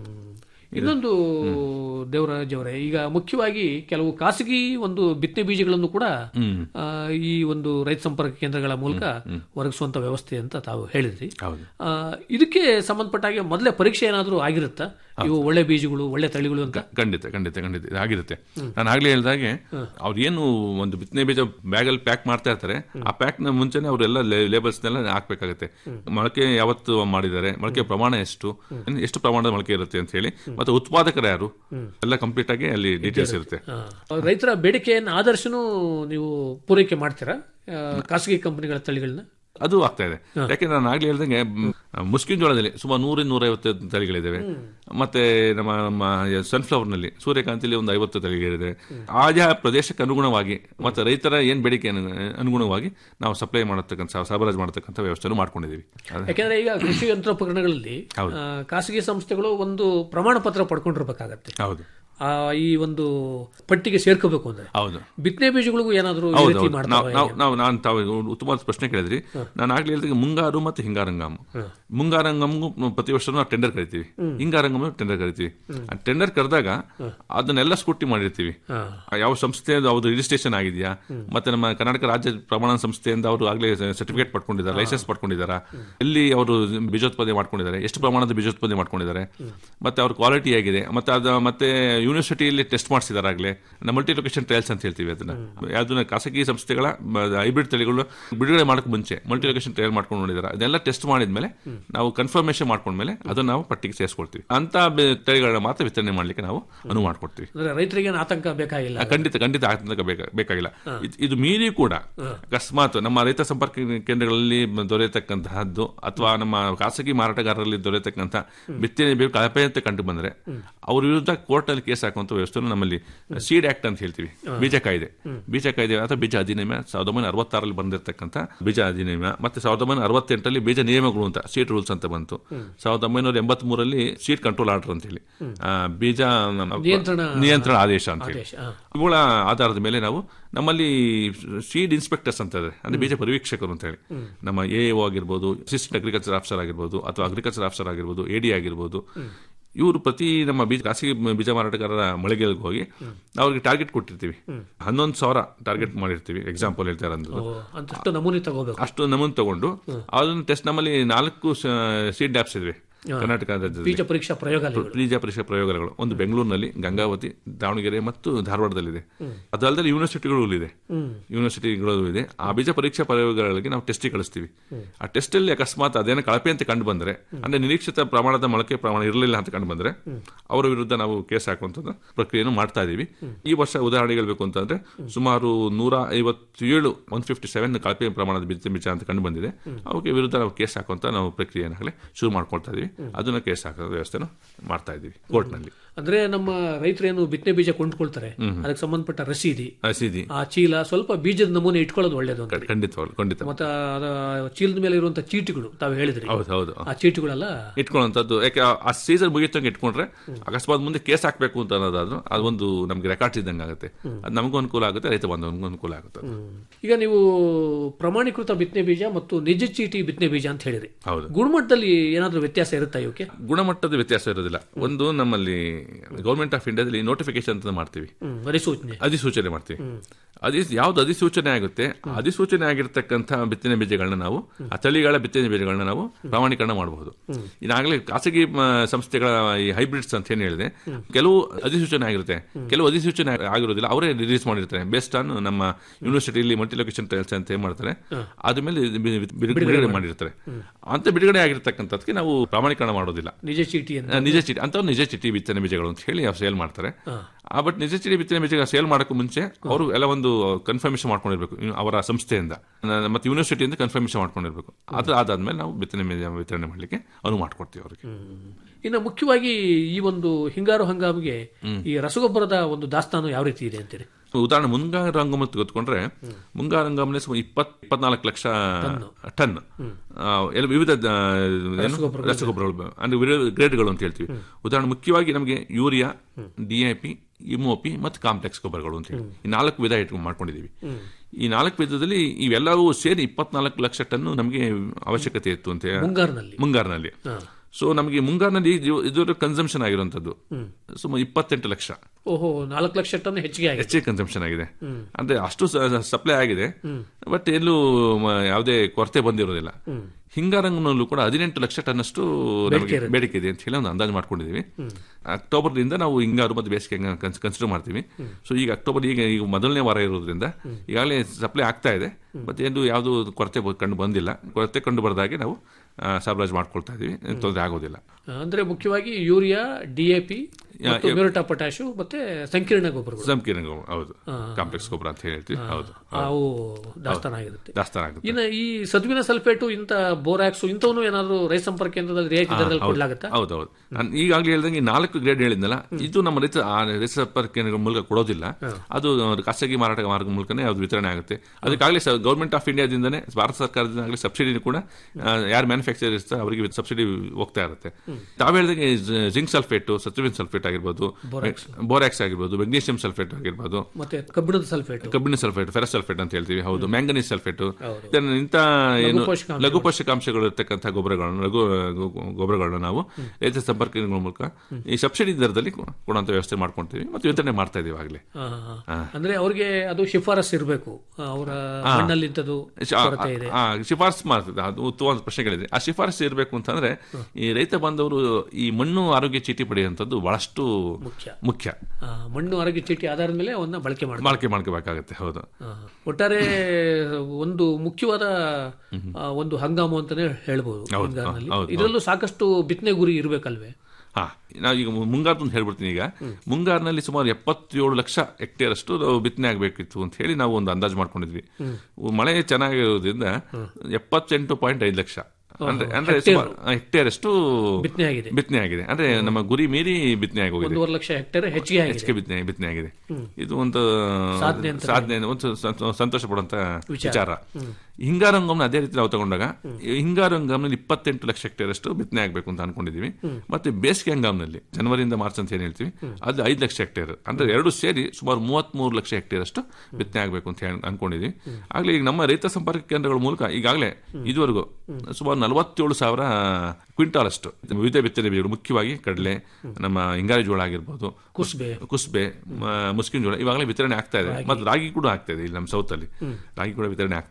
ಇನ್ನೊಂದು ದೇವರಾಜ್ ಅವರೇ ಈಗ ಮುಖ್ಯವಾಗಿ ಕೆಲವು ಖಾಸಗಿ ಒಂದು ಬಿತ್ತನೆ ಬೀಜಗಳನ್ನು ಕೂಡ ಆ, ಈ ಒಂದು ರೈತ ಸಂಪರ್ಕ ಕೇಂದ್ರಗಳ ಮೂಲಕ ಒದಗಿಸುವಂತ ವ್ಯವಸ್ಥೆ ಅಂತ ತಾವು ಹೇಳಿದ್ರಿ ಹೌದು ಆ, ಇದಕ್ಕೆ ಸಂಬಂಧಪಟ್ಟ ಹಾಗೆ ಮೊದಲೇ ಪರೀಕ್ಷೆ ಏನಾದರೂ ಆಗಿರುತ್ತಾ ಇವು ಒಳ್ಳೆ ಬೀಜಗಳು ಒಳ್ಳೆ ತಳಿಗಳು ಅಂತ ಖಂಡಿತ ಖಂಡಿತ ಖಂಡಿತ ಇದು ಆಗಿರುತ್ತೆ ನಾನು ಆಗ್ಲೇ ಹೇಳ್ದಾಗೆ ಅವ್ರು ಏನು ಒಂದು ಬಿತ್ತನೆ ಬೀಜ ಬ್ಯಾಗಲ್ಲಿ ಪ್ಯಾಕ್ ಮಾಡ್ತಾ ಇರ್ತಾರೆ ಆ ಪ್ಯಾಕ್ ನ ಮುಂಚೆನೆ ಅವರೆಲ್ಲ ಲೇಬಲ್ಸ್ನೆಲ್ಲ ಹಾಕ್ಬೇಕಾಗುತ್ತೆ ಮೊಳಕೆ ಯಾವತ್ತು ಮಾಡಿದ್ದಾರೆ ಮೊಳಕೆ ಪ್ರಮಾಣ ಎಷ್ಟು ಇನ್ನು ಎಷ್ಟು ಪ್ರಮಾಣದ ಮೊಳಕೆ ಇರುತ್ತೆ ಅಂತ ಹೇಳಿ ಮತ್ತೆ ಉತ್ಪಾದಕರು ಯಾರು ಎಲ್ಲ ಕಂಪ್ಲೀಟ್ ಆಗಿ ಅಲ್ಲಿ ಡೀಟೇಲ್ಸ್ ಇರುತ್ತೆ ಆ, ರೈತರ ಬೇಡಿಕೆಯನ್ನು ಆಧರಿಸನು ನೀವು ಪೂರೈಕೆ ಮಾಡ್ತೀರಾ ಆ, ಖಾಸಗಿ ಕಂಪನಿಗಳ ತಳಿಗಳನ್ನ ಅದು ಆಗ್ತಾ ಇದೆ ಯಾಕೆಂದ್ರೆ ನಾನು ಆಗ್ಲೇ ಹೇಳ್ದಂಗೆ ಮ್, ಮುಸ್ಕಿನ್ ಜೋಳದಲ್ಲಿ ಸುಮಾರು ನೂರಿಂದ ನೂರೈವತ್ತು ತಳಿಗಳಿದ್ದಾವೆ ಮತ್ತೆ ನಮ್ಮ ನಮ್ಮ ಸನ್ಫ್ಲವರ್ ನಲ್ಲಿ ಸೂರ್ಯಕಾಂತಿಲಿ ಒಂದು ಐವತ್ತು ತಳಿಗಳಿದೆ ಆಯಾ ಪ್ರದೇಶಕ್ಕೆ ಅನುಗುಣವಾಗಿ ಮತ್ತೆ ರೈತರ ಏನ್ ಬೇಡಿಕೆ ಅನು- ಅನುಗುಣವಾಗಿ ನಾವು ಸಪ್ಲೈ ಮಾಡತಕ್ಕಂಥ ಸರಬರಾಜು ಮಾಡತಕ್ಕಂಥ ವ್ಯವಸ್ಥೆನೂ ಮಾಡ್ಕೊಂಡಿದ್ದೀವಿ ಅದು- ಯಾಕೆಂದ್ರೆ ಈಗ ಕೃಷಿ ಯಂತ್ರೋಪಕರಣಗಳಲ್ಲಿ ಹೌದು. ಆ, ಖಾಸಗಿ ಸಂಸ್ಥೆಗಳು ಒಂದು ಪ್ರಮಾಣ ಪತ್ರ ಪಡ್ಕೊಂಡಿರ್ಬೇಕಾಗತ್ತೆ ಹೌದು ಆ, ಈ ಒಂದು ಪಟ್ಟಿಗೆ ಸೇರ್ಕೋಬೇಕು ಅಂದ್ರೆ ಹೌದು ಬಿತ್ತನೆ ಬೀಜಗಳಿಗೂ ಏನಾದರೂ ಈ ಹೌದು ರೀತಿ ಹೌದು. ನಾವು ಮಾಡ್ತಾರಾ ನಾವು ನಾವು ನಾನು ತಾವು ಉತ್ತಮವಾದ ಪ್ರಶ್ನೆ ಕೇಳಿದ್ರಿ ನಾನು ಆಗ್ಲೇ ಹೇಳಿದಾಗ ಮುಂಗಾರು ಮತ್ತು ಹಿಂಗಾರಂಗಾಮು ಮುಂಗಾರಂಗಮ್ಗೂ ಪ್ರತಿ ವರ್ಷ ನಾವು ಟೆಂಡರ್ ಕರಿತೀವಿ ಹಿಂಗಾರಂಗಮ್ ಟೆಂಡರ್ ಕರಿತೀವಿ ಆ ಟೆಂಡರ್ ಕರೆದಾಗ ಅದನ್ನೆಲ್ಲ ಸ್ಕೂಟಿ ಮಾಡಿರ್ತೀವಿ ಆ ಯಾವ ಸಂಸ್ಥೆ ಅವ್ರದ್ದು ರಿಜಿಸ್ಟ್ರೇಷನ್ ಆಗಿದೆಯಾ ಮತ್ತೆ ನಮ್ಮ ಕರ್ನಾಟಕ ರಾಜ್ಯ ಪ್ರಮಾಣ ಸಂಸ್ಥೆಯಿಂದ ಅವರು ಆಗ್ಲೇ ಸರ್ಟಿಫಿಕೇಟ್ ಪಡ್ಕೊಂಡಿದ್ದಾರೆ ಲೈಸೆನ್ಸ್ ಪಡ್ಕೊಂಡಿದ್ದಾರಾ ಎಲ್ಲಿ ಅವರು ಬೀಜೋತ್ಪಾದನೆ ಮಾಡ್ಕೊಂಡಿದ್ದಾರೆ ಎಷ್ಟು ಪ್ರಮಾಣದ ಬೀಜೋತ್ಪಾದನೆ ಮಾಡ್ಕೊಂಡಿದ್ದಾರೆ ಮತ್ತೆ ಅವ್ರ ಕ್ವಾಲಿಟಿ ಆಗಿದೆ ಮತ್ತೆ ಅದ ಮತ್ತೆ ಯೂನಿವರ್ಸಿಟಿಯಲ್ಲಿ ಟೆಸ್ಟ್ ಮಾಡಿಸಿದಾರೆ ಆಗ್ಲೇ ಮಲ್ಟಿ ಲೊಕೇಶನ್ ಟ್ರಯಲ್ಸ್ ಅಂತ ಹೇಳ್ತೀವಿ ಅದನ್ನ ಯಾವ್ದನ್ನ ಖಾಸಗಿ ಸಂಸ್ಥೆಗಳ ಹೈಬ್ರಿಡ್ ತಳಿಗಳು ಬಿಡುಗಡೆ ಮಾಡಕ್ ಮುಂಚೆ ಮಲ್ಟಿ ಲೊಕೇಶನ್ ಟ್ರಯಲ್ ಮಾಡ್ಕೊಂಡು ನೋಡಿದಾರೆ ಅದೆಲ್ಲ ಟೆಸ್ಟ್ ಮಾಡಿದ್ಮೇಲೆ ನಾವು ಕನ್ಫರ್ಮೇಶನ್ ಮಾಡ್ಕೊಂಡ್ಮೇಲೆ ಅದನ್ನ ನಾವು ಪಟ್ಟಿಗೆ ಸೇರಿಸ್ಕೊಳ್ತೀವಿ ಅಂತ ಬೆ- ತಳಿಗಳನ್ನ ಮಾತ್ರ ವಿತರಣೆ ಮಾಡ್ಲಿಕ್ಕೆ ನಾವು ಅನುವು ಮಾಡ್ಕೊಡ್ತೀವಿ ಅಂದ್ರೆ ರೈತರಿಗೆ ಏನು ಆತಂಕ ಬೇಕಾಗಿಲ್ಲ ಆ, ಖಂಡಿತ ಖಂಡಿತ ಆತಂಕ ಬೇಕ- ಬೇಕಾಗಿಲ್ಲ ಇದ್- ಇದು ಮೀರಿ ಕೂಡ ಅಕಸ್ಮಾತ್ ನಮ್ಮ ರೈತ ಸಂಪರ್ಕ ಕೇಂದ್ರಗಳಲ್ಲಿ ದೊರೆಯತಕ್ಕಂತಹದ್ದು ಅಥವಾ ನಮ್ಮ ಖಾಸಗಿ ಮಾರಾಟಗಾರರಲ್ಲಿ ದೊರೆಯತಕ್ಕಂಥ ಬಿತ್ತನೆ ಬೇಕು ಕಳಪೆ ಅಂತ ಕಂಡು ಬಂದ್ರೆ ಅವ್ರ ವಿರುದ್ಧ ಕೋರ್ಟ್ ಅಲ್ಲಿ ಕೇಸ್ ಹಾಕುವಂತ ವ್ಯವಸ್ಥೆ ನಮ್ಮಲ್ಲಿ ಸೀಡ್ ಆಕ್ಟ್ ಅಂತ ಹೇಳ್ತೀವಿ ಬೀಜ ಕಾಯ್ದೆ ಬೀಜ ಕಾಯ್ದೆ ಅಥವಾ ಬೀಜ ಅಧಿನಿಯಮ ಸಾವಿರದ ಒಂಬೈನೂರ ಅರವತ್ತಾರಲ್ಲಿ ಬಂದಿರತಕ್ಕಂಥ ಬೀಜ ಅಧಿನಿಯಮ ಮತ್ತೆ ಸಾವಿರದ ಒಂಬೈನೂರ ಅರವತ್ತೆಂಟರಲ್ಲಿ ಬೀಜ ನಿಯಮಗಳು ಅಂತ ಸೀಟ್ ರೂಲ್ಸ್ ಅಂತ ಬಂತು ಸಾವಿರದ ಒಂಬೈನೂರ ಎಂಬತ್ ಮೂರಲ್ಲಿ ಸೀಟ್ ಕಂಟ್ರೋಲ್ ಆರ್ಡರ್ ಅಂತ ಹೇಳಿ ಆ, ಬೀಜ ನಿಯಂತ್ರಣ ನಿಯಂತ್ರಣ ಆದೇಶ ಅಂತ ಹೇಳಿ ಆದೇಶ, ಆ. ಇವುಗಳ ಆಧಾರದ ಮೇಲೆ ನಾವು ನಮ್ಮಲ್ಲಿ ಸೀಡ್ ಇನ್ಸ್ಪೆಕ್ಟರ್ಸ್ ಅಂತ ಇದೆ ಅಂದ್ರೆ ಬೀಜ ಪರೀಕ್ಷಕರು ಅಂತ ಹೇಳಿ ನಮ್ಮ ಎ ಆಗಿರ್ಬೋದು ಅಸಿಸ್ಟೆಂಟ್ ಅಗ್ರಿಕಲ್ಚರ್ ಆಫೀಸರ್ ಆಗಿರ್ಬೋದು ಅಥವಾ ಅಗ್ರಿಕಲ್ಚರ್ ಆಫೀಸರ್ ಆಗಿರ್ಬೋದು ಎಡಿ ಆಗಿರ್ಬೋದು ಇವರು ಪ್ರತಿ ನಮ್ಮ ಬೀಜ ಖಾಸಗಿ ಬೀಜ ಮಾರಾಟಗಾರರ ಮಳಿಗೆಗಳಿಗೆ ಹೋಗಿ ಅವ್ರಿಗೆ ಟಾರ್ಗೆಟ್ ಕೊಟ್ಟಿರ್ತೀವಿ ಹನ್ನೊಂದು ಸಾವಿರ ಟಾರ್ಗೆಟ್ ಮಾಡಿರ್ತೀವಿ ಎಕ್ಸಾಂಪಲ್ ಹೇಳ್ತಾರೆ ಅಂದ್ರೆ ಓ, ಅಂತಷ್ಟು ನಮೂನೆ ತಗೋಬೇಕು ಅಷ್ಟು ನಮೂನೆ ತಗೊಂಡು ಅದನ್ನ ಟೆಸ್ಟ್ ನಮ್ಮಲ್ಲಿ ನಾಲ್ಕು ಸೀಡ್ ಡ್ಯಾಪ್ಸ್ ಇದ್ವಿ ಕರ್ನಾಟಕ ರಾಜ್ಯದಲ್ಲಿ ಬೀಜ ಪರೀಕ್ಷಾ ಪ್ರಯೋಗಾಲಯಗಳು ಬೀಜ ಪರೀಕ್ಷಾ ಪ್ರಯೋಗಾಲಯಗಳು ಒಂದು ಬೆಂಗಳೂರಿನಲ್ಲಿ ಗಂಗಾವತಿ ದಾವಣಗೆರೆ ಮತ್ತು ಧಾರವಾಡದಲ್ಲಿದೆ ಅದಲ್ಲದೆ ಯೂನಿವರ್ಸಿಟಿಗಳು ಇದೆ ಯೂನಿವರ್ಸಿಟಿಗಳು ಇದೆ ಆ ಬೀಜ ಪರೀಕ್ಷಾ ಪ್ರಯೋಗಗಳಿಗೆ ನಾವು ಟೆಸ್ಟ್ ಕಳಿಸ್ತೀವಿ ಆ ಟೆಸ್ಟ್ ಅಲ್ಲಿ ಅಕಸ್ಮಾತ್ ಅದೇನೋ ಕಳಪೆ ಅಂತ ಕಂಡು ಬಂದ್ರೆ ಅಂದ್ರೆ ನಿರೀಕ್ಷಿತ ಪ್ರಮಾಣದ ಮೊಳಕೆ ಪ್ರಮಾಣ ಇರಲಿಲ್ಲ ಅಂತ ಕಂಡು ಬಂದ್ರೆ ಅವರ ವಿರುದ್ಧ ನಾವು ಕೇಸ್ ಹಾಕುವಂಥದ್ದು ಪ್ರಕ್ರಿಯೆಯನ್ನು ಮಾಡ್ತಾ ಇದೀವಿ ಈ ವರ್ಷ ಉದಾಹರಣೆಗೆ ಹೇಳ್ಬೇಕು ಅಂತಂದ್ರೆ ಸುಮಾರು ನೂರ ಐವತ್ತೇಳು ಒನ್ ಫಿಫ್ಟಿ ಸೆವೆನ್ ಕಳಪೆ ಪ್ರಮಾಣದ ಬೀಜ ಬೀಜ ಅಂತ ಕಂಡು ಬಂದಿದೆ ಅವಕ್ಕೆ ವಿರುದ್ಧ ನಾವು ಕೇಸ್ ಹಾಕುವಂತ ನಾವು ಪ್ರಕ್ರಿಯೆನಾಗಲೇ ಶುರು ಮಾಡ್ಕೊಳ್ತಾ ಇದೀವಿ ಅದನ್ನ ಕೇಸ್ ಹಾಕೋ ವ್ಯವಸ್ಥೆನ ಮಾಡ್ತಾ ಇದೀವಿ ಕೋರ್ಟ್ನಲ್ಲಿ ಅಂದ್ರೆ ನಮ್ಮ ರೈತರೇನು ಬಿತ್ತನೆ ಬೀಜ ಕೊಂಡ್ಕೊಳ್ತಾರೆ ಅದಕ್ಕೆ ಸಂಬಂಧಪಟ್ಟ ರಸೀದಿ ರಸೀದಿ ಆ ಚೀಲ ಸ್ವಲ್ಪ ಬೀಜದ ನಮೂನೆ ಇಟ್ಕೊಳ್ಳೋದು ಒಳ್ಳೇದು ಅಂತ ಖಂಡಿತವಾಗ್ಲು ಖಂಡಿತ ಮತ್ತೆ ಅದ ಚೀಲದ ಮೇಲೆ ಇರುವಂತ ಚೀಟಿಗಳು ತಾವು ಹೇಳಿದ್ರಿ ಹೌದು ಹೌದು ಆ ಚೀಟಿಗಳೆಲ್ಲ ಇಟ್ಕೊಳ್ಳೋಂಥದ್ದು ಯಾಕೆ ಆ- ಆ ಸೀಸನ್ ಮುಗಿತಂಗೆ ಇಟ್ಕೊಂಡ್ರೆ ಅಕಸ್ಮಾತ್ ಮುಂದೆ ಕೇಸ್ ಹಾಕ್ಬೇಕು ಅಂತ ಅನ್ನೋದಾದ್ರೂ ಅದೊಂದು ನಮ್ಗೆ ರೆಕಾರ್ಡ್ಸ್ ಇದ್ದಂಗೆ ಆಗುತ್ತೆ ಅದು ನಮಗೂ ಅನುಕೂಲ ಆಗುತ್ತೆ ರೈತ ಬಂಧವನಿಗೂ ಅನುಕೂಲ ಆಗುತ್ತೆ ಅದು. ಈಗ ನೀವು ಪ್ರಮಾಣೀಕೃತ ಬಿತ್ತನೆ ಬೀಜ ಮತ್ತು ನಿಜ ಚೀಟಿ ಬಿತ್ತನೆ ಬೀಜ ಅಂತ ಹೇಳಿರಿ ಹೌದು ಗುಣಮಟ್ಟದಲ್ಲಿ ಏನಾದ್ರೂ ವ್ಯತ್ಯಾಸ ಇರುತ್ತಾ ಇವಕ್ಕೆ ಗುಣಮಟ್ಟದ ವ್ಯತ್ಯಾಸ ಇರೋದಿಲ್ಲ ಒಂದು ನಮ್ಮಲ್ಲಿ ಗೌರ್ಮೆಂಟ್ ಆಫ್ ಇಂಡಿಯಾದಲ್ಲಿ ನೋಟಿಫಿಕೇಶನ್ ಅಂತ ಮಾಡ್ತೀವಿ ಹ್ಮ್, ಅಧಿಸೂಚನೆ ಅಧಿಸೂಚನೆ ಮಾಡ್ತೀವಿ ಅದಿ ಯಾವ್ದು ಅಧಿಸೂಚನೆ ಆಗುತ್ತೆ ಆ ಅಧಿಸೂಚನೆ ಆಗಿರ್ತಕ್ಕಂಥ ಬಿತ್ತನೆ ಬೀಜಗಳನ್ನ ನಾವು ಆ ತಳಿಗಳ ಬಿತ್ತನೆ ಬೀಜಗಳನ್ನ ನಾವು ಪ್ರಮಾಣೀಕರಣ ಮಾಡಬಹುದು ಈಗಾಗಲೇ ಖಾಸಗಿ ಮ, ಸಂಸ್ಥೆಗಳ ಈ ಹೈಬ್ರಿಡ್ಸ್ ಅಂತ ಏನ್ ಹೇಳಿದೆ ಕೆಲವು ಅಧಿಸೂಚನೆ ಆಗಿರುತ್ತೆ ಕೆಲವು ಅಧಿಸೂಚನೆ ಆಗಿರೋದಿಲ್ಲ ಅವರೇ ರಿಲೀಸ್ ಮಾಡಿರ್ತಾರೆ ಬೇಸ್ಡ್ ಆನ್ ನಮ್ಮ ಯೂನಿವರ್ಸಿಟಿಯಲ್ಲಿ ಮಲ್ಟಿ ಲೊಕೇಶನ್ ಟ್ರಯಲ್ಸ್ ಅಂತ ಏನ್ ಮಾಡ್ತಾರೆ ಆದ್ಮೇಲೆ ಬಿ- ಬಿ- ಬಿಡುಗಡೆ ಮಾಡಿರ್ತಾರೆ ಅಂತ ಬಿಡುಗಡೆ ಆಗಿರ್ತಕ್ಕಂಥದಕ್ಕೆ ನಾವು ಪ್ರಮಾಣೀಕರಣ ಮಾಡೋದಿಲ್ಲ ನಿಜ ಚೀಟಿ ಅಂತ ಆ, ನಿಜ ಚೀಟಿ ಅಂತ ನಿಜ ಚೀಟಿ ಬಿತ್ತನೆ ಬೀಜಗಳು ಅಂತ ಹೇಳಿ ಅವ್ರು ಸೇಲ್ ಮಾಡ್ತಾರೆ ಆ ಬಟ್ ನಿಜ ಚೀಟಿ ಬಿತ್ತನೆ ಬೀಜ ಸೇಲ್ ಮಾಡೋಕ್ಕೂ ಮುಂಚೆ ಅವರು ಎಲ್ಲ ಒಂದು ಕನ್ಫರ್ಮೇಶನ್ ಮಾಡ್ಕೊಂಡಿರ್ಬೇಕು ಇನ್ನು ಅವರ ಸಂಸ್ಥೆಯಿಂದ ನ- ಮತ್ತೆ ಯೂನಿವರ್ಸಿಟಿಯಿಂದ ಕನ್ಫರ್ಮೇಶನ್ ಮಾಡ್ಕೊಂಡಿರ್ಬೇಕು ಅದು ಅದಾದ್ಮೇಲೆ ನಾವು ಬಿತ್ತನೆ ಬೀಜ ವಿತರಣೆ ಮಾಡಲಿಕ್ಕೆ ಅನುವು ಮಾಡ್ಕೊಡ್ತೀವಿ ಅವರಿಗೆ ಇನ್ನು ಮುಖ್ಯವಾಗಿ ಈ ಒಂದು ಹಿಂಗಾರು ಹಂಗಾಮಿಗೆ ಈ ರಸಗೊಬ್ಬರದ ಒಂದು ದಾಸ್ತಾನು ಯಾವ ರೀತಿ ಇದೆ ಅಂತೀರಿ ಉದಾಹರಣೆ ಮುಂಗಾರು ಹಂಗಾಮ ತೆಗೆದುಕೊಂಡ್ರೆ ಮುಂಗಾರು ಹಂಗಾಮಲ್ಲಿ ಸುಮಾರು ಇಪ್ಪತ್ ಇಪ್ಪತ್ನಾಲ್ಕು ಲಕ್ಷ ಟನ್ ಆ, ಎಲ್ಲ ವಿವಿಧ ಆ, ಏನು? ರಸಗೊಬ್ಬರಗಳು ಅಂದ್ರೆ ವಿವಿಧ ಗ್ರೇಡ್ಗಳು ಅಂತ ಹೇಳ್ತೀವಿ ಉದಾಹರಣೆ ಮುಖ್ಯವಾಗಿ ನಮಗೆ ಯೂರಿಯಾ ಡಿಎಪಿ ಇಮೋಪಿ ಮತ್ತು ಕಾಂಪ್ಲೆಕ್ಸ್ ಗೊಬ್ಬರಗಳು ಅಂತ ಹೇಳಿ ಈ ನಾಲ್ಕು ವಿಧ ಇಟ್ಕೊಂಡು ಮಾಡ್ಕೊಂಡಿದೀವಿ ಈ ನಾಲ್ಕು ವಿಧದಲ್ಲಿ ಇವೆಲ್ಲವೂ ಸೇರಿ ಇಪ್ಪತ್ನಾಲ್ಕು ಲಕ್ಷ ಟನ್ ನಮಗೆ ಅವಶ್ಯಕತೆ ಇತ್ತು ಅಂತ ಮುಂಗಾರಿನಲ್ಲಿ ಮುಂಗಾರಿನಲ್ಲಿ ಸೊ ನಮಗೆ ಮುಂಗಾರಿನಲ್ಲಿ ಇದು- ಇದರ ಕನ್ಸಂಪ್ಷನ್ ಆಗಿರುವಂತದ್ದು ಸುಮಾರು ಇಪ್ಪತ್ತೆಂಟು ಲಕ್ಷ ಓಹೋ ನಾಲ್ಕು ಲಕ್ಷ ಟನ್ ಹೆಚ್ಚಿಗೆ ಆಗಿದೆ ಹೆಚ್ಚಿಗೆ ಕನ್ಸಂಪ್ಷನ್ ಆಗಿದೆ ಅಂದ್ರೆ ಅಷ್ಟು ಸಪ್ಲೈ ಆಗಿದೆ ಬಟ್ ಎಲ್ಲೂ ಮ, ಯಾವುದೇ ಕೊರತೆ ಬಂದಿರೋದಿಲ್ಲ ಹಿಂಗಾರಂಗನಲ್ಲೂ ಕೂಡ ಹದಿನೆಂಟು ಲಕ್ಷ ಟನ್ ಅಷ್ಟು ನಮಗೆ ಬೇಡಿಕೆ ಇದೆ ಅಂತ ಹೇಳಿ ಒಂದು ಅಂದಾಜು ಮಾಡ್ಕೊಂಡಿದೀವಿ ಅಕ್ಟೋಬರ್ನಿಂದ ನಾವು ಹಿಂಗಾರು ಮತ್ತು ಬೇಸಿಗೆ ಕನ್ಸಿಡರ್ ಮಾಡ್ತೀವಿ ಸೊ ಈಗ ಅಕ್ಟೋಬರ್ ಈಗ ಈಗ ಮೊದಲನೇ ವಾರ ಇರೋದ್ರಿಂದ ಈಗಾಗಲೇ ಸಪ್ಲೈ ಆಗ್ತಾ ಇದೆ ಮತ್ತೆ ಏನು ಯಾವುದು ಕೊರತೆ ಬ- ಕಂಡು ಬಂದಿಲ್ಲ ಕೊರತೆ ಕಂಡು ಬರದಾಗೆ ನಾವು ಆ, ಸರಬರಾಜು ಮಾಡ್ಕೊಳ್ತಾ ಇದೀವಿ ತೊಂದರೆ ಆಗೋದಿಲ್ಲ ಅಂದ್ರೆ ಮುಖ್ಯವಾಗಿ ಯೂರಿಯಾ ಡಿಎಪಿ ಮತ್ತು ಮ್ಯೂರಟಾ ಪೊಟ್ಯಾಶು ಮತ್ತೆ ಸಂಕೀರ್ಣ ಗೊಬ್ಬರಗಳು ಸಂಕೀರ್ಣ ಗೊಬ್ಬರ, ಹೌದು ಕಾಂಪ್ಲೆಕ್ಸ್ ಗೊಬ್ಬರ ಅಂತ ಹೇಳ್ತೀವಿ ಹೌದು ಅವು ದಾಸ್ತಾನ ಆಗಿರುತ್ತೆ ದಾಸ್ತಾನ ಆಗುತ್ತೆ ಇನ್ನು ಈ ಸದ್ವಿನ ಸಲ್ಫೇಟು ಇಂಥ ಬೋರಾಕ್ಸು ಇಂಥವನು ಏನಾದ್ರು ರೈತ ಸಂಪರ್ಕ ಕೇಂದ್ರದಲ್ಲಿ ರಿಯಾಯಿತಿ ದರದಲ್ಲಿ ಕೊಡ್ಲಾಗತ್ತಾ ಹೌದೌದು ನಾನು ಈಗಾಗಲೇ ಹೇಳ್ದಂಗೆ ಈ ನಾಲ್ಕು ಗ್ರೇಡ್ ಹೇಳಿದ್ನಲ್ಲ ಇದು ನಮ್ಮ ರೈತ ಆ ರೈತ ಸಂಪರ್ಕ ಕೇಂದ್ರಗಳ ಮೂಲಕ ಕೊಡೋದಿಲ್ಲ ಅದು ಖಾಸಗಿ ಮಾರಾಟ ಮಾರ್ಗ ಮೂಲಕನೇ ಅದು ವಿತರಣೆ ಆಗುತ್ತೆ ಅದಕ್ಕಾಗಲೇ ಗೌರ್ಮೆಂಟ್ ಆಫ್ ಇಂಡಿಯಾದಿಂದನೇ ಭಾರತ ಸರ್ಕಾರದಿಂದ ಆಗಲಿ ಸಬ್ಸಿಡಿ ಕೂಡ ಯಾರು ಮ್ಯಾನುಫ್ಯಾಕ್ಚರ್ ಇರ್ತಾರೆ ಅವರಿಗೆ ಸಬ್ಸಿಡಿ ಹೋಗ್ತಾ ಇರುತ್ತೆ ತಾವು ಹೇಳ್ದಂಗೆ ಜಿಂಕ್ ಸಲ್ಫೇಟು ಸತ್ವಿನ್ ಸಲ್ಫೇಟ್ ಆಗಿರ್ಬೋದು ಬೋರಾಕ್ಸ್ ಆಗಿರ್ಬೋದು ಮೆಗ್ನೀಷಿಯಂ ಸಲ್ಫೇಟ್ ಆಗಿರ್ಬೋದು ಮತ್ತೆ ಕಬ್ಬಿಣದ ಸಲ್ಫೇಟು ಕಬ್ಬಿಣ ಸಲ್ಫೇಟ್ ಫೆರಸ್ ಸಲ್ಫೇಟ್ ಅಂತ ಹೇಳ್ತೀವಿ ಹೌದು ಮ್ಯಾಂಗನೀಸ್ ಸಲ್ಫೇಟ್ ಇಂಥ ಏನು ಪೋಷಕಾಂಶಗಳು. ಲಘು ಪೋಷಕಾಂಶಗಳು ಇರ್ತಕ್ಕಂಥ ಗೊಬ್ಬರಗಳನ್ನು ಲಘು ಗೊ- ಗೊಬ್ಬರಗಳನ್ನ ನಾವು ರೈತ ಸಂಪರ್ಕಗಳ ಮೂಲಕ ಈ ಸಬ್ಸಿಡಿ ದರದಲ್ಲಿ ಕೊ- ಕೊಡುವಂತ ವ್ಯವಸ್ಥೆ ಮಾಡ್ಕೊಂತೀವಿ ಮತ್ತು ವಿತರಣೆ ಮಾಡ್ತಾ ಇದೀವಿ ಆಗಲೇ ಆ, ಆ. ಅಂದ್ರೆ ಅವ್ರಿಗೆ ಅದು ಶಿಫಾರಸ್ ಇರಬೇಕು ಅವರ ಮಣ್ಣಲ್ಲಿ ಇಂಥದ್ದು ಕೊರತೆ ಇದೆ ಆ, ಶಿಫಾರಸು ಮಾಡ್ತದೆ ಅದು ಉತ್ತಮವಾದ ಪ್ರಶ್ನೆಗಳಿದೆ ಆ ಶಿಫಾರಸು ಇರಬೇಕು ಅಂತಂದ್ರೆ ಈ ರೈತ ಬಾಂಧವರು ಈ ಮಣ್ಣು ಆರೋಗ್ಯ ಚೀಟಿ ಪಡೆಯುವಂಥದ್ದು ಬಹಳಷ್ಟು ಮುಖ್ಯ ಮುಖ್ಯ ಆ, ಮಣ್ಣು ಆರೋಗ್ಯ ಚೀಟಿ ಆಧಾರದ ಮೇಲೆ ಅವನ್ನ ಬಳಕೆ ಮಾಡಬೇಕು ಬಳಕೆ ಮಾಡ್ಕೋಬೇಕಾಗತ್ತೆ ಹೌದು ಆ, ಒಟ್ಟಾರೆ ಒಂದು ಮುಖ್ಯವಾದ ಆ, ಒಂದು ಹಂಗಾಮು ಅಂತಾನೆ ಹೇಳ್ಬೋದು ಹಿಂಗಾರಿನಲ್ಲಿ ಹೌದು, ಇದರಲ್ಲೂ ಸಾಕಷ್ಟು ಬಿತ್ತನೆ ಗುರಿ ಇರ್ಬೇಕಲ್ವೇ ಹಾ ನಾವು ಈಗ ಮುಂಗಾರು ಅಂತ ಹೇಳ್ಬಿಡ್ತೀನಿ ಈಗ ಮುಂಗಾರಿನಲ್ಲಿ ಸುಮಾರು ಎಪ್ಪತ್ತೇಳು ಲಕ್ಷ ಹೆಕ್ಟೇರ್ ಅಷ್ಟು ನಾವು ಬಿತ್ತನೆ ಆಗಬೇಕಿತ್ತು ಅಂತ ಹೇಳಿ ನಾವು ಒಂದು ಅಂದಾಜು ಮಾಡ್ಕೊಂಡಿದ್ವಿ ಮಳೆ ಚೆನ್ನಾಗಿರೋದ್ರಿಂದ ಎಪ್ಪತ್ತೆಂಟು ಪಾಯಿಂಟ್ ಐದು ಲಕ್ಷ ಅಂದ್ರೆ ಅಂದ್ರೆ ಸುಮಾರು ಹೆಕ್ಟೇರ್ ಅಷ್ಟು ಬಿತ್ತನೆ ಆಗಿದೆ ಬಿತ್ತನೆ ಆಗಿದೆ ಅಂದ್ರೆ ನಮ್ಮ ಗುರಿ ಮೀರಿ ಬಿತ್ತನೆ ಆಗಿ ಹೋಗಿದೆ ಒಂದೂವರೆ ಲಕ್ಷ ಹೆಕ್ಟೇರ್ ಹೆಚ್ಚಿಗೆ ಆಗಿದೆ ಹೆಚ್ಚಿಗೆ ಬಿತ್ತನೆ ಬಿತ್ತನೆ ಆಗಿದೆ ಇದು ಒಂದು ಸಾಧನೆ ಅಂತ ಸಾಧನೆ ಒಂದು ಸಂತ- ಸಂತೋಷ ಪಡುವಂತ ವಿಚಾರ ಹಿಂಗಾರಂಗಮ್ನ ಅದೇ ರೀತಿ ನಾವು ತಗೊಂಡಾಗ ಈ ಹಿಂಗಾರಂಗಮ್ನಲ್ಲಿ ಇಪ್ಪತ್ತೆಂಟು ಲಕ್ಷ ಹೆಕ್ಟೇರ್ ಅಷ್ಟು ಬಿತ್ತನೆ ಆಗಬೇಕು ಅಂತ ಅನ್ಕೊಂಡಿದೀವಿ ಮತ್ತೆ ಬೇಸಿಗೆ ಹಂಗಾಮ್ನಲ್ಲಿ ಜನವರಿಯಿಂದ ಮಾರ್ಚ್ ಅಂತ ಏನ್ ಹೇಳ್ತೀವಿ ಅದು ಐದು ಲಕ್ಷ ಹೆಕ್ಟೇರ್ ಅಂದ್ರೆ ಎರಡು ಸೇರಿ ಸುಮಾರು ಮೂವತ್ಮೂರು ಲಕ್ಷ ಹೆಕ್ಟೇರ್ ಅಷ್ಟು ಬಿತ್ತನೆ ಆಗಬೇಕು ಅಂತ ಹೇಳಿ ಅನ್ಕೊಂಡಿದೀವಿ ಆಗ್ಲೇ ಈಗ ನಮ್ಮ ರೈತ ಸಂಪರ್ಕ ಕೇಂದ್ರಗಳ ಮೂಲಕ ಈಗಾಗಲೇ ಇದುವರೆಗೂ ಸುಮಾರು ನಲವತ್ತೇಳು ಸಾವಿರ ಕ್ವಿಂಟಾಲ್ ಅಷ್ಟು ವಿವಿಧ ಬಿತ್ತನೆ ಬೀಜಗಳು ಮುಖ್ಯವಾಗಿ ಕಡಲೆ ನಮ್ಮ ಹಿಂಗಾರಿ ಜೋಳ ಆಗಿರ್ಬೋದು ಕುಸ್ಬೆ ಕುಸ್ಬೆ ಮ- ಮುಸ್ಕಿನ ಜೋಳ ಇವಾಗಲೇ ವಿತರಣೆ ಆಗ್ತಾ ಇದೆ ಮತ್ತು ರಾಗಿ ಕೂಡ ಆಗ್ತಾ ಇದೆ ಇಲ್ಲಿ ನಮ್ಮ ಸೌತ್ ಅಲ್ಲಿ ರಾಗಿ ಕೂಡ ವಿತರಣೆ ಆಗ್ತಾ ಇದೆ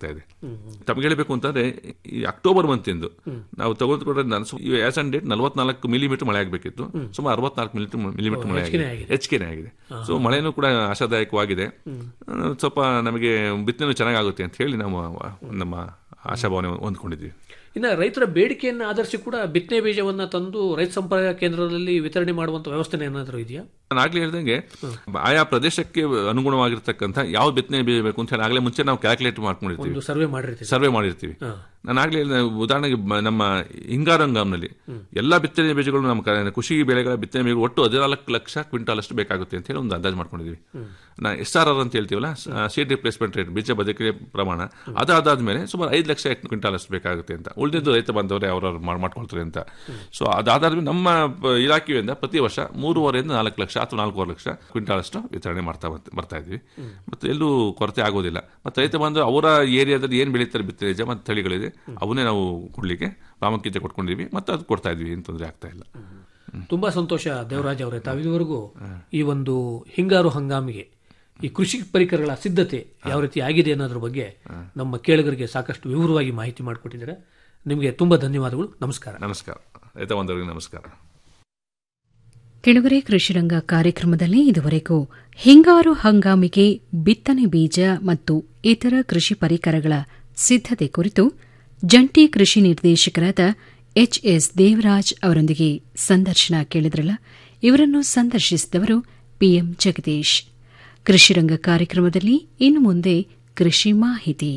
ತಮಗೆ ಹೇಳಬೇಕು ಅಂತಂದ್ರೆ ಈ ಅಕ್ಟೋಬರ್ ಮಂತಿಂದು ನಾವು ತಗೊಂಡ್ರೆ ಆಸ್ ಆನ್ ಡೇಟ್ ನಲವತ್ನಾಲ್ಕು ಮಿಲಿಮೀಟರ್ ಮಳೆ ಆಗಬೇಕಿತ್ತು ಸುಮಾರು ಅರವತ್ನಾಲ್ಕು ಮಿಲಿಮೀಟರ್ ಮಿಲಿಮೀಟರ್ ಮಳೆ ಆಗಿದೆ ಹೆಚ್ಚಿಗೆನೇ ಆಗಿದೆ ಸೊ ಮಳೆನೂ ಕೂಡ ಆಶಾದಾಯಕವಾಗಿದೆ ಆ, ಸ್ವಲ್ಪ ನಮಗೆ ಬಿತ್ತನೆ ಚೆನ್ನಾಗಾಗುತ್ತೆ ಅಂತ ಹೇಳಿ ನಾವು ನಮ್ಮ ಆಶಾಭಾವನೆ ಹೊಂದ್ಕೊಂಡಿದ್ದೀವಿ ಇನ್ನು ರೈತರ ಬೇಡಿಕೆಯನ್ನು ಆಧರಿಸಿ ಕೂಡ ಬಿತ್ತನೆ ಬೀಜವನ್ನ ತಂದು ರೈತ ಸಂಪರ್ಕ ಕೇಂದ್ರದಲ್ಲಿ ವಿತರಣೆ ಮಾಡುವಂತ ವ್ಯವಸ್ಥೆ ಏನಾದರೂ ಇದೆಯಾ ನಾನು ಆಗ್ಲೇ ಹೇಳ್ದಂಗೆ ಆಯಾ ಪ್ರದೇಶಕ್ಕೆ ಅನುಗುಣವಾಗಿರ್ತಕ್ಕಂಥ ಯಾವ ಬಿತ್ತನೆ ಬೀಜ ಬೇಕು ಅಂತ ಹೇಳಿ ಆಗಲೇ ಮುಂಚೆ ನಾವು ಕ್ಯಾಲ್ಕುಲೇಟ್ ಮಾಡ್ಕೊಂಡಿರ್ತೀವಿ ಒಂದು ಸರ್ವೆ ಮಾಡಿರ್ತೀವಿ ಸರ್ವೆ ಮಾಡಿರ್ತೀವಿ ನಾನು ಆಗ್ಲೇ ಹೇಳಿದೆ, ಉದಾಹರಣೆಗೆ ಬ- ನಮ್ಮ ಹಿಂಗಾರಂಗಾಮ್ನಲ್ಲಿ ಎಲ್ಲಾ ಬಿತ್ತನೆ ಬೀಜಗಳು ನಮ್ಮ ಕ- ಕೃಷಿ ಬೆಳೆಗಳ ಬಿತ್ತನೆ ಬೀಜಗಳು ಒಟ್ಟು ಹದಿನಾಲ್ಕು ಲಕ್ಷ ಕ್ವಿಂಟಾಲ್ ಅಷ್ಟು ಬೇಕಾಗುತ್ತೆ ಅಂತ ಹೇಳಿ ಒಂದು ಅಂದಾಜು ಮಾಡ್ಕೊಂಡಿದ್ವಿ ನಾ ಎಸ್ ಆರ್ ಆರ್ ಅಂತ ಹೇಳ್ತೀವಲ್ಲ ಸೀಡ್ ರಿಪ್ಲೇಸ್ಮೆಂಟ್ ರೇಟ್ ಬೀಜ ಬದುಕಿಗೆ ಪ್ರಮಾಣ ಅದಾದಾದ್ಮೇಲೆ ಸುಮಾರು ಐದು ಲಕ್ಷ ಕ್ವಿಂಟಾಲ್ ಅಷ್ಟು ಬೇಕಾಗುತ್ತೆ ಅಂತ ಉಳಿದಿದ್ದು ರೈತ ಬಂದವರೇ ಅವ್ರವ್ರು ಮಾಡ್- ಮಾಡ್ಕೊಳ್ತಾರೆ ಅಂತ ಸೊ ಅದಾದ್ಮೇಲೆ ನಮ್ಮ ಪ- ಇಲಾಖೆಯಿಂದ ಪ್ರತಿ ವರ್ಷ ಮೂರುವರೆಯಿಂದ ನಾಲ್ಕು ಲಕ್ಷ ಅಥವಾ ನಾಲ್ಕೂವರೆ ಲಕ್ಷ ಕ್ವಿಂಟಾಲ್ ಅಷ್ಟು ವಿತರಣೆ ಮಾಡ್ತಾ ಬರ್ತ- ಬರ್ತಾ ಇದ್ವಿ ಮತ್ತೆ ಎಲ್ಲೂ ಕೊರತೆ ಆಗೋದಿಲ್ಲ ಮತ್ತೆ ರೈತ ಬಂದು ಅವರ ಏರಿಯಾದಲ್ಲಿ ಏನು ಬೆಳೀತಾರೆ ಬಿತ್ತನೆ ಬೀಜ ಮತ್ತು ತಳಿಗಳಿದೆ ಅವನ್ನೇ ನಾವು ಕೊಡ್ಲಿಕ್ಕೆ ಪ್ರಾಮುಖ್ಯತೆ ಕೊಟ್ಕೊಂಡಿದ್ವಿ ಮತ್ತೆ ಅದು ಕೊಡ್ತಾ ಇದ್ವಿ ಏನು ತೊಂದರೆ ಆಗ್ತಾ ಇಲ್ಲ ತುಂಬಾ ಸಂತೋಷ ದೇವರಾಜ್ ಅವರೇ ತಾವಿದುವರೆಗೂ ಈ ಒಂದು ಹಿಂಗಾರು ಹಂಗಾಮಿಗೆ ಈ ಕೃಷಿ ಪರಿಕರಗಳ ಸಿದ್ಧತೆ ಯಾವ ರೀತಿ ಆಗಿದೆ ಅನ್ನೋದ್ರ ಬಗ್ಗೆ ನಮ್ಮ ಕೇಳುಗರಿಗೆ ಸಾಕಷ್ಟು ವಿವರವಾಗಿ ಮಾಹಿತಿ ಮಾಡಿಕೊಟ್ಟಿದ್ದಾರೆ ನಿಮಗೆ ತುಂಬಾ ಧನ್ಯವಾದಗಳು ನಮಸ್ಕಾರ ನಮಸ್ಕಾರ ರೈತ ಬಂದವರಿಗೆ ನಮಸ್ಕಾರ ಕೆಳಗರೆ ಕೃಷಿರಂಗ ಕಾರ್ಯಕ್ರಮದಲ್ಲಿ ಇದುವರೆಗೂ ಹಿಂಗಾರು ಹಂಗಾಮಿಗೆ ಬಿತ್ತನೆ ಬೀಜ ಮತ್ತು ಇತರ ಕೃಷಿ ಪರಿಕರಗಳ ಸಿದ್ಧತೆ ಕುರಿತು ಜಂಟಿ ಕೃಷಿ ನಿರ್ದೇಶಕರಾದ ಎಚ್ಎಸ್ ದೇವರಾಜ್ ಅವರೊಂದಿಗೆ ಸಂದರ್ಶನ ಕೇಳಿದ್ರಲ್ಲ ಇವರನ್ನು ಸಂದರ್ಶಿಸಿದವರು ಪಿಎಂ ಜಗದೀಶ್ ಕೃಷಿರಂಗ ಕಾರ್ಯಕ್ರಮದಲ್ಲಿ ಇನ್ನು ಮುಂದೆ ಕೃಷಿ ಮಾಹಿತಿ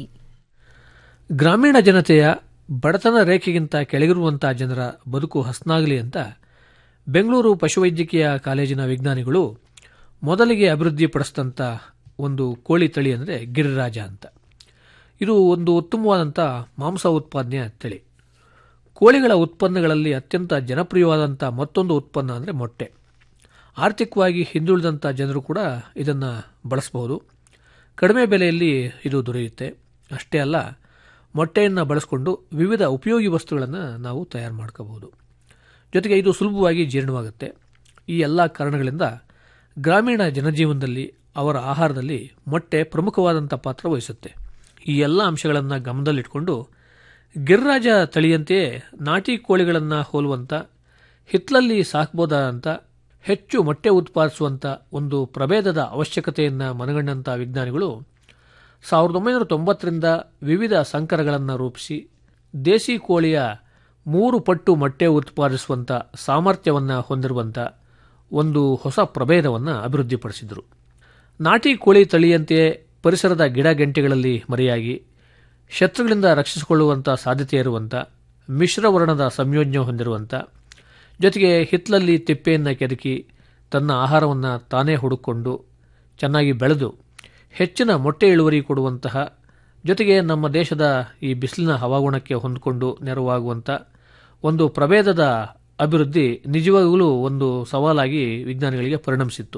ಗ್ರಾಮೀಣ ಜನತೆಯ ಬಡತನ ರೇಖೆಗಿಂತ ಕೆಳಗಿರುವಂತಹ ಜನರ ಬದುಕು ಹಸನಾಗಲಿ ಅಂತ ಬೆಂಗಳೂರು ಪಶುವೈದ್ಯಕೀಯ ಕಾಲೇಜಿನ ವಿಜ್ಞಾನಿಗಳು ಮೊದಲಿಗೆ ಅಭಿವೃದ್ಧಿಪಡಿಸಿದಂಥ ಒಂದು ಕೋಳಿ ತಳಿ ಅಂದರೆ ಗಿರಿರಾಜ ಅಂತ ಇದು ಒಂದು ಉತ್ತಮವಾದಂಥ ಮಾಂಸ ಉತ್ಪಾದನೆಯ ತಳಿ ಕೋಳಿಗಳ ಉತ್ಪನ್ನಗಳಲ್ಲಿ ಅತ್ಯಂತ ಜನಪ್ರಿಯವಾದಂಥ ಮತ್ತೊಂದು ಉತ್ಪನ್ನ ಅಂದರೆ ಮೊಟ್ಟೆ ಆರ್ಥಿಕವಾಗಿ ಹಿಂದುಳಿದಂಥ ಜನರು ಕೂಡ ಇದನ್ನು ಬಳಸಬಹುದು ಕಡಿಮೆ ಬೆಲೆಯಲ್ಲಿ ಇದು ದೊರೆಯುತ್ತೆ ಅಷ್ಟೇ ಅಲ್ಲ ಮೊಟ್ಟೆಯನ್ನು ಬಳಸಿಕೊಂಡು ವಿವಿಧ ಉಪಯೋಗಿ ವಸ್ತುಗಳನ್ನು ನಾವು ತಯಾರು ಮಾಡ್ಕೋಬಹುದು ಜೊತೆಗೆ ಇದು ಸುಲಭವಾಗಿ ಜೀರ್ಣವಾಗುತ್ತೆ ಈ ಎಲ್ಲ ಕಾರಣಗಳಿಂದ ಗ್ರಾಮೀಣ ಜನಜೀವನದಲ್ಲಿ ಅವರ ಆಹಾರದಲ್ಲಿ ಮೊಟ್ಟೆ ಪ್ರಮುಖವಾದಂಥ ಪಾತ್ರ ವಹಿಸುತ್ತೆ ಈ ಎಲ್ಲ ಅಂಶಗಳನ್ನು ಗಮನದಲ್ಲಿಟ್ಕೊಂಡು ಗಿರಿರಾಜ ತಳಿಯಂತೆಯೇ ನಾಟಿ ಕೋಳಿಗಳನ್ನು ಹೋಲುವಂಥ ಹಿತ್ತಲಲ್ಲಿ ಸಾಕಬಹುದಾದಂಥ ಹೆಚ್ಚು ಮೊಟ್ಟೆ ಉತ್ಪಾದಿಸುವಂಥ ಒಂದು ಪ್ರಭೇದದ ಅವಶ್ಯಕತೆಯನ್ನು ಮನಗಂಡಂಥ ವಿಜ್ಞಾನಿಗಳು ಸಾವಿರದ ಒಂಬೈನೂರ ತೊಂಬತ್ತರಿಂದ ವಿವಿಧ ಸಂಕರಗಳನ್ನು ರೂಪಿಸಿ ದೇಸಿ ಕೋಳಿಯ ಮೂರು ಪಟ್ಟು ಮೊಟ್ಟೆ ಉತ್ಪಾದಿಸುವಂಥ ಸಾಮರ್ಥ್ಯವನ್ನು ಹೊಂದಿರುವಂಥ ಒಂದು ಹೊಸ ಪ್ರಭೇದವನ್ನು ಅಭಿವೃದ್ಧಿಪಡಿಸಿದರು ನಾಟಿ ಕೋಳಿ ತಳಿಯಂತೆಯೇ ಪರಿಸರದ ಗಿಡ ಗಂಟೆಗಳಲ್ಲಿ ಮರೆಯಾಗಿ ಶತ್ರುಗಳಿಂದ ರಕ್ಷಿಸಿಕೊಳ್ಳುವಂಥ ಸಾಧ್ಯತೆ ಇರುವಂಥ ಮಿಶ್ರವರ್ಣದ ಸಂಯೋಜನೆ ಹೊಂದಿರುವಂಥ ಜೊತೆಗೆ ಹಿತ್ತಲಲ್ಲಿ ತಿಪ್ಪೆಯನ್ನು ಕೆದಕಿ ತನ್ನ ಆಹಾರವನ್ನು ತಾನೇ ಹುಡುಕೊಂಡು ಚೆನ್ನಾಗಿ ಬೆಳೆದು ಹೆಚ್ಚಿನ ಮೊಟ್ಟೆ ಇಳುವರಿ ಕೊಡುವಂತಹ ಜೊತೆಗೆ ನಮ್ಮ ದೇಶದ ಈ ಬಿಸಿಲಿನ ಹವಾಗುಣಕ್ಕೆ ಹೊಂದಿಕೊಂಡು ನೆರವಾಗುವಂಥ ಒಂದು ಪ್ರಭೇದದ ಅಭಿವೃದ್ಧಿ ನಿಜವಾಗಲೂ ಒಂದು ಸವಾಲಾಗಿ ವಿಜ್ಞಾನಿಗಳಿಗೆ ಪರಿಣಮಿಸಿತ್ತು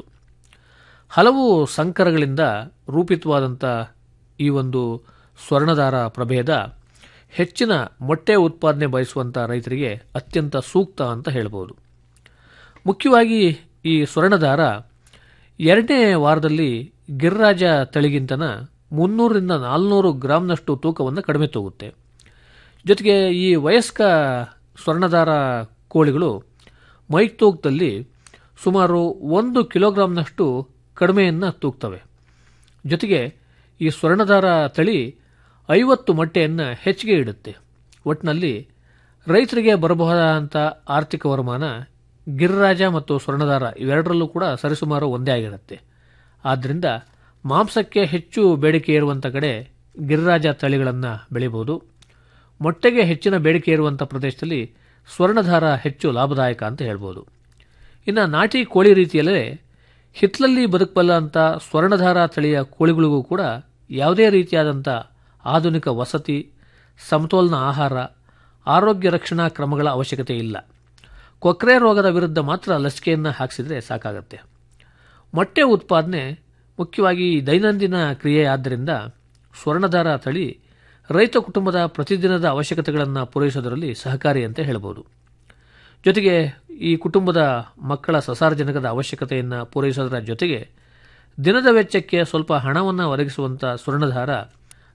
ಹಲವು ಸಂಕರಗಳಿಂದ ರೂಪಿತವಾದಂಥ ಈ ಒಂದು ಸ್ವರ್ಣದಾರ ಪ್ರಭೇದ ಹೆಚ್ಚಿನ ಮೊಟ್ಟೆ ಉತ್ಪಾದನೆ ಬಯಸುವಂಥ ರೈತರಿಗೆ ಅತ್ಯಂತ ಸೂಕ್ತ ಅಂತ ಹೇಳ್ಬೋದು ಮುಖ್ಯವಾಗಿ ಈ ಸ್ವರ್ಣದಾರ ಎರಡನೇ ವಾರದಲ್ಲಿ ಗಿರಿರಾಜ ತಳಿಗಿಂತನ ಮುನ್ನೂರರಿಂದ ನಾಲ್ನೂರು ಗ್ರಾಂನಷ್ಟು ತೂಕವನ್ನು ಕಡಿಮೆ ತೂಗುತ್ತೆ ಜೊತೆಗೆ ಈ ವಯಸ್ಕ ಸ್ವರ್ಣದಾರ ಕೋಳಿಗಳು ಮೈ ತೂಕದಲ್ಲಿ ಸುಮಾರು ಒಂದು ಕಿಲೋಗ್ರಾಂನಷ್ಟು ಕಡಿಮೆಯನ್ನು ತೂಗ್ತವೆ ಜೊತೆಗೆ ಈ ಸ್ವರ್ಣದಾರ ತಳಿ ಐವತ್ತು ಮೊಟ್ಟೆಯನ್ನು ಹೆಚ್ಚಿಗೆ ಇಡುತ್ತೆ ಒಟ್ಟಿನಲ್ಲಿ ರೈತರಿಗೆ ಬರಬಹುದಾದಂಥ ಆರ್ಥಿಕ ವರಮಾನ ಗಿರಿರಾಜ ಮತ್ತು ಸ್ವರ್ಣದಾರ ಇವೆರಡರಲ್ಲೂ ಕೂಡ ಸರಿಸುಮಾರು ಒಂದೇ ಆಗಿರುತ್ತೆ ಆದ್ದರಿಂದ ಮಾಂಸಕ್ಕೆ ಹೆಚ್ಚು ಬೇಡಿಕೆ ಇರುವಂಥ ಕಡೆ ಗಿರಿರಾಜ ತಳಿಗಳನ್ನು ಬೆಳಿಬೋದು ಮೊಟ್ಟೆಗೆ ಹೆಚ್ಚಿನ ಬೇಡಿಕೆ ಇರುವಂಥ ಪ್ರದೇಶದಲ್ಲಿ ಸ್ವರ್ಣಧಾರ ಹೆಚ್ಚು ಲಾಭದಾಯಕ ಅಂತ ಹೇಳ್ಬೋದು ಇನ್ನು ನಾಟಿ ಕೋಳಿ ರೀತಿಯಲ್ಲೇ ಹಿತ್ತಲಲ್ಲಿ ಬದುಕಬಲ್ಲ ಅಂತ ಸ್ವರ್ಣಧಾರ ತಳಿಯ ಕೋಳಿಗಳಿಗೂ ಕೂಡ ಯಾವುದೇ ರೀತಿಯಾದಂಥ ಆಧುನಿಕ ವಸತಿ ಸಮತೋಲನ ಆಹಾರ ಆರೋಗ್ಯ ರಕ್ಷಣಾ ಕ್ರಮಗಳ ಅವಶ್ಯಕತೆ ಇಲ್ಲ ಕೊಕ್ರೆ ರೋಗದ ವಿರುದ್ಧ ಮಾತ್ರ ಲಸಿಕೆಯನ್ನು ಹಾಕಿಸಿದ್ರೆ ಸಾಕಾಗತ್ತೆ ಮೊಟ್ಟೆ ಉತ್ಪಾದನೆ ಮುಖ್ಯವಾಗಿ ದೈನಂದಿನ ಕ್ರಿಯೆ ಆದ್ದರಿಂದ ಸ್ವರ್ಣಧಾರ ತಳಿ ರೈತ ಕುಟುಂಬದ ಪ್ರತಿದಿನದ ಅವಶ್ಯಕತೆಗಳನ್ನು ಪೂರೈಸೋದರಲ್ಲಿ ಸಹಕಾರಿ ಅಂತ ಹೇಳ್ಬೋದು ಜೊತೆಗೆ ಈ ಕುಟುಂಬದ ಮಕ್ಕಳ ಸಸಾರಜನಕದ ಅವಶ್ಯಕತೆಯನ್ನು ಪೂರೈಸೋದರ ಜೊತೆಗೆ ದಿನದ ವೆಚ್ಚಕ್ಕೆ ಸ್ವಲ್ಪ ಹಣವನ್ನು ಒದಗಿಸುವಂಥ ಸ್ವರ್ಣಧಾರ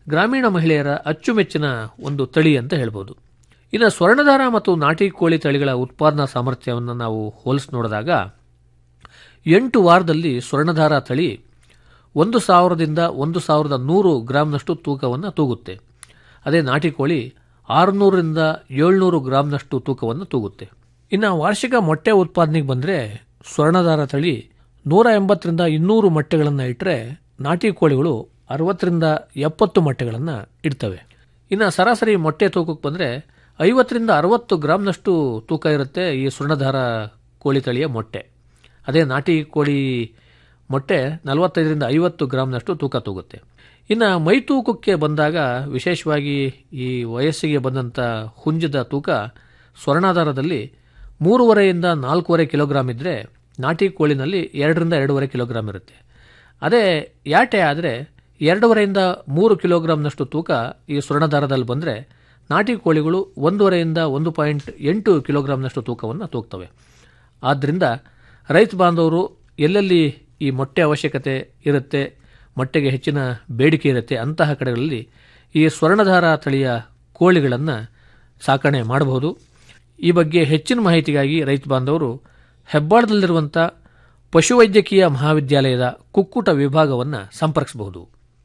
ಗ್ರಾಮೀಣ ಮಹಿಳೆಯರ ಅಚ್ಚುಮೆಚ್ಚಿನ ಒಂದು ತಳಿ ಅಂತ ಹೇಳ್ಬೋದು ಇನ್ನು ಸ್ವರ್ಣಧಾರ ಮತ್ತು ನಾಟಿ ಕೋಳಿ ತಳಿಗಳ ಉತ್ಪಾದನಾ ಸಾಮರ್ಥ್ಯವನ್ನು ನಾವು ಹೋಲಿಸಿ ನೋಡಿದಾಗ ಎಂಟು ವಾರದಲ್ಲಿ ಸ್ವರ್ಣಧಾರ ತಳಿ ಒಂದು ಸಾವಿರದಿಂದ ಒಂದು ಸಾವಿರದ ನೂರು ಗ್ರಾಂನಷ್ಟು ತೂಕವನ್ನು ತೂಗುತ್ತೆ ಅದೇ ನಾಟಿ ಕೋಳಿ ಆರುನೂರರಿಂದ ಏಳ್ನೂರು ಗ್ರಾಂನಷ್ಟು ತೂಕವನ್ನು ತೂಗುತ್ತೆ ಇನ್ನು ವಾರ್ಷಿಕ ಮೊಟ್ಟೆ ಉತ್ಪಾದನೆಗೆ ಬಂದರೆ ಸ್ವರ್ಣಧಾರ ತಳಿ ನೂರ ಎಂಬತ್ತರಿಂದ ಇನ್ನೂರು ಮೊಟ್ಟೆಗಳನ್ನು ಇಟ್ಟರೆ ನಾಟಿ ಕೋಳಿಗಳು ಅರವತ್ತರಿಂದ ಎಪ್ಪತ್ತು ಮೊಟ್ಟೆಗಳನ್ನು ಇಡ್ತವೆ ಇನ್ನು ಸರಾಸರಿ ಮೊಟ್ಟೆ ತೂಕಕ್ಕೆ ಬಂದರೆ ಐವತ್ತರಿಂದ ಅರವತ್ತು ಗ್ರಾಂನಷ್ಟು ತೂಕ ಇರುತ್ತೆ ಈ ಸ್ವರ್ಣಧಾರ ಕೋಳಿ ತಳಿಯ ಮೊಟ್ಟೆ ಅದೇ ನಾಟಿ ಕೋಳಿ ಮೊಟ್ಟೆ ನಲವತ್ತೈದರಿಂದ ಐವತ್ತು ಗ್ರಾಂನಷ್ಟು ತೂಕ ತೂಗುತ್ತೆ ಇನ್ನು ಮೈ ತೂಕಕ್ಕೆ ಬಂದಾಗ ವಿಶೇಷವಾಗಿ ಈ ವಯಸ್ಸಿಗೆ ಬಂದಂಥ ಹುಂಜದ ತೂಕ ಸ್ವರ್ಣಾಧಾರದಲ್ಲಿ ಮೂರುವರೆಯಿಂದ ನಾಲ್ಕೂವರೆ ಕಿಲೋಗ್ರಾಮ್ ಇದ್ದರೆ ನಾಟಿ ಕೋಳಿನಲ್ಲಿ ಎರಡರಿಂದ ಎರಡೂವರೆ ಕಿಲೋಗ್ರಾಮ್ ಇರುತ್ತೆ ಅದೇ ಯಾಟೆ ಆದರೆ ಎರಡೂವರೆಯಿಂದ ಮೂರು ಕಿಲೋಗ್ರಾಮ್ನಷ್ಟು ತೂಕ ಈ ಸ್ವರ್ಣದಾರದಲ್ಲಿ ಬಂದರೆ ನಾಟಿ ಕೋಳಿಗಳು ಒಂದೂವರೆಯಿಂದ ಒಂದು ಪಾಯಿಂಟ್ ಎಂಟು ಕಿಲೋಗ್ರಾಮ್ನಷ್ಟು ತೂಕವನ್ನು ತೂಗ್ತವೆ ಆದ್ದರಿಂದ ರೈತ ಬಾಂಧವರು ಎಲ್ಲೆಲ್ಲಿ ಈ ಮೊಟ್ಟೆ ಅವಶ್ಯಕತೆ ಇರುತ್ತೆ ಮೊಟ್ಟೆಗೆ ಹೆಚ್ಚಿನ ಬೇಡಿಕೆ ಇರುತ್ತೆ ಅಂತಹ ಕಡೆಗಳಲ್ಲಿ ಈ ಸ್ವರ್ಣಧಾರ ತಳಿಯ ಕೋಳಿಗಳನ್ನು ಸಾಕಣೆ ಮಾಡಬಹುದು ಈ ಬಗ್ಗೆ ಹೆಚ್ಚಿನ ಮಾಹಿತಿಗಾಗಿ ರೈತ ಬಾಂಧವರು ಹೆಬ್ಬಾಳದಲ್ಲಿರುವಂಥ ಪಶುವೈದ್ಯಕೀಯ ಮಹಾವಿದ್ಯಾಲಯದ ಕುಕ್ಕುಟ ವಿಭಾಗವನ್ನು ಸಂಪರ್ಕಿಸಬಹುದು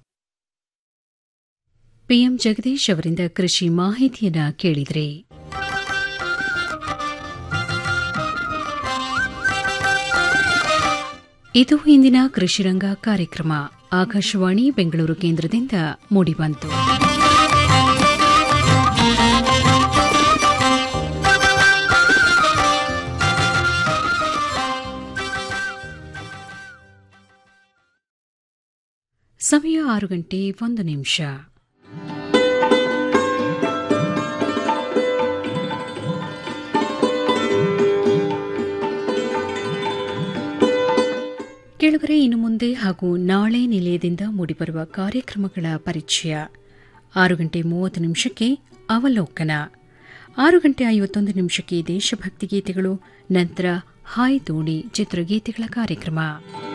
ಪಿಎಂ ಜಗದೀಶ್ ಅವರಿಂದ ಕೃಷಿ ಮಾಹಿತಿಯನ್ನ ಕೇಳಿದ್ರಿ ಇದು ಇಂದಿನ ಕೃಷಿರಂಗ ಕಾರ್ಯಕ್ರಮ ಆಕಾಶವಾಣಿ ಬೆಂಗಳೂರು ಕೇಂದ್ರದಿಂದ ಮೂಡಿಬಂತು ಸಮಯ ಆರು ಗಂಟೆ ಒಂದು ನಿಮಿಷ ಕೇಳುಗರೆ ಇನ್ನು ಮುಂದೆ ಹಾಗೂ ನಾಳೆ ನಿಲಯದಿಂದ ಮೂಡಿಬರುವ ಕಾರ್ಯಕ್ರಮಗಳ ಪರಿಚಯ ಆರು ಗಂಟೆ ಮೂವತ್ತು ನಿಮಿಷಕ್ಕೆ ಅವಲೋಕನ ಆರು ಗಂಟೆ ಐವತ್ತೊಂದು ನಿಮಿಷಕ್ಕೆ ದೇಶಭಕ್ತಿ ಗೀತೆಗಳು ನಂತರ ಹಾಯ್ ದೋಣಿ ಚಿತ್ರಗೀತೆಗಳ ಕಾರ್ಯಕ್ರಮ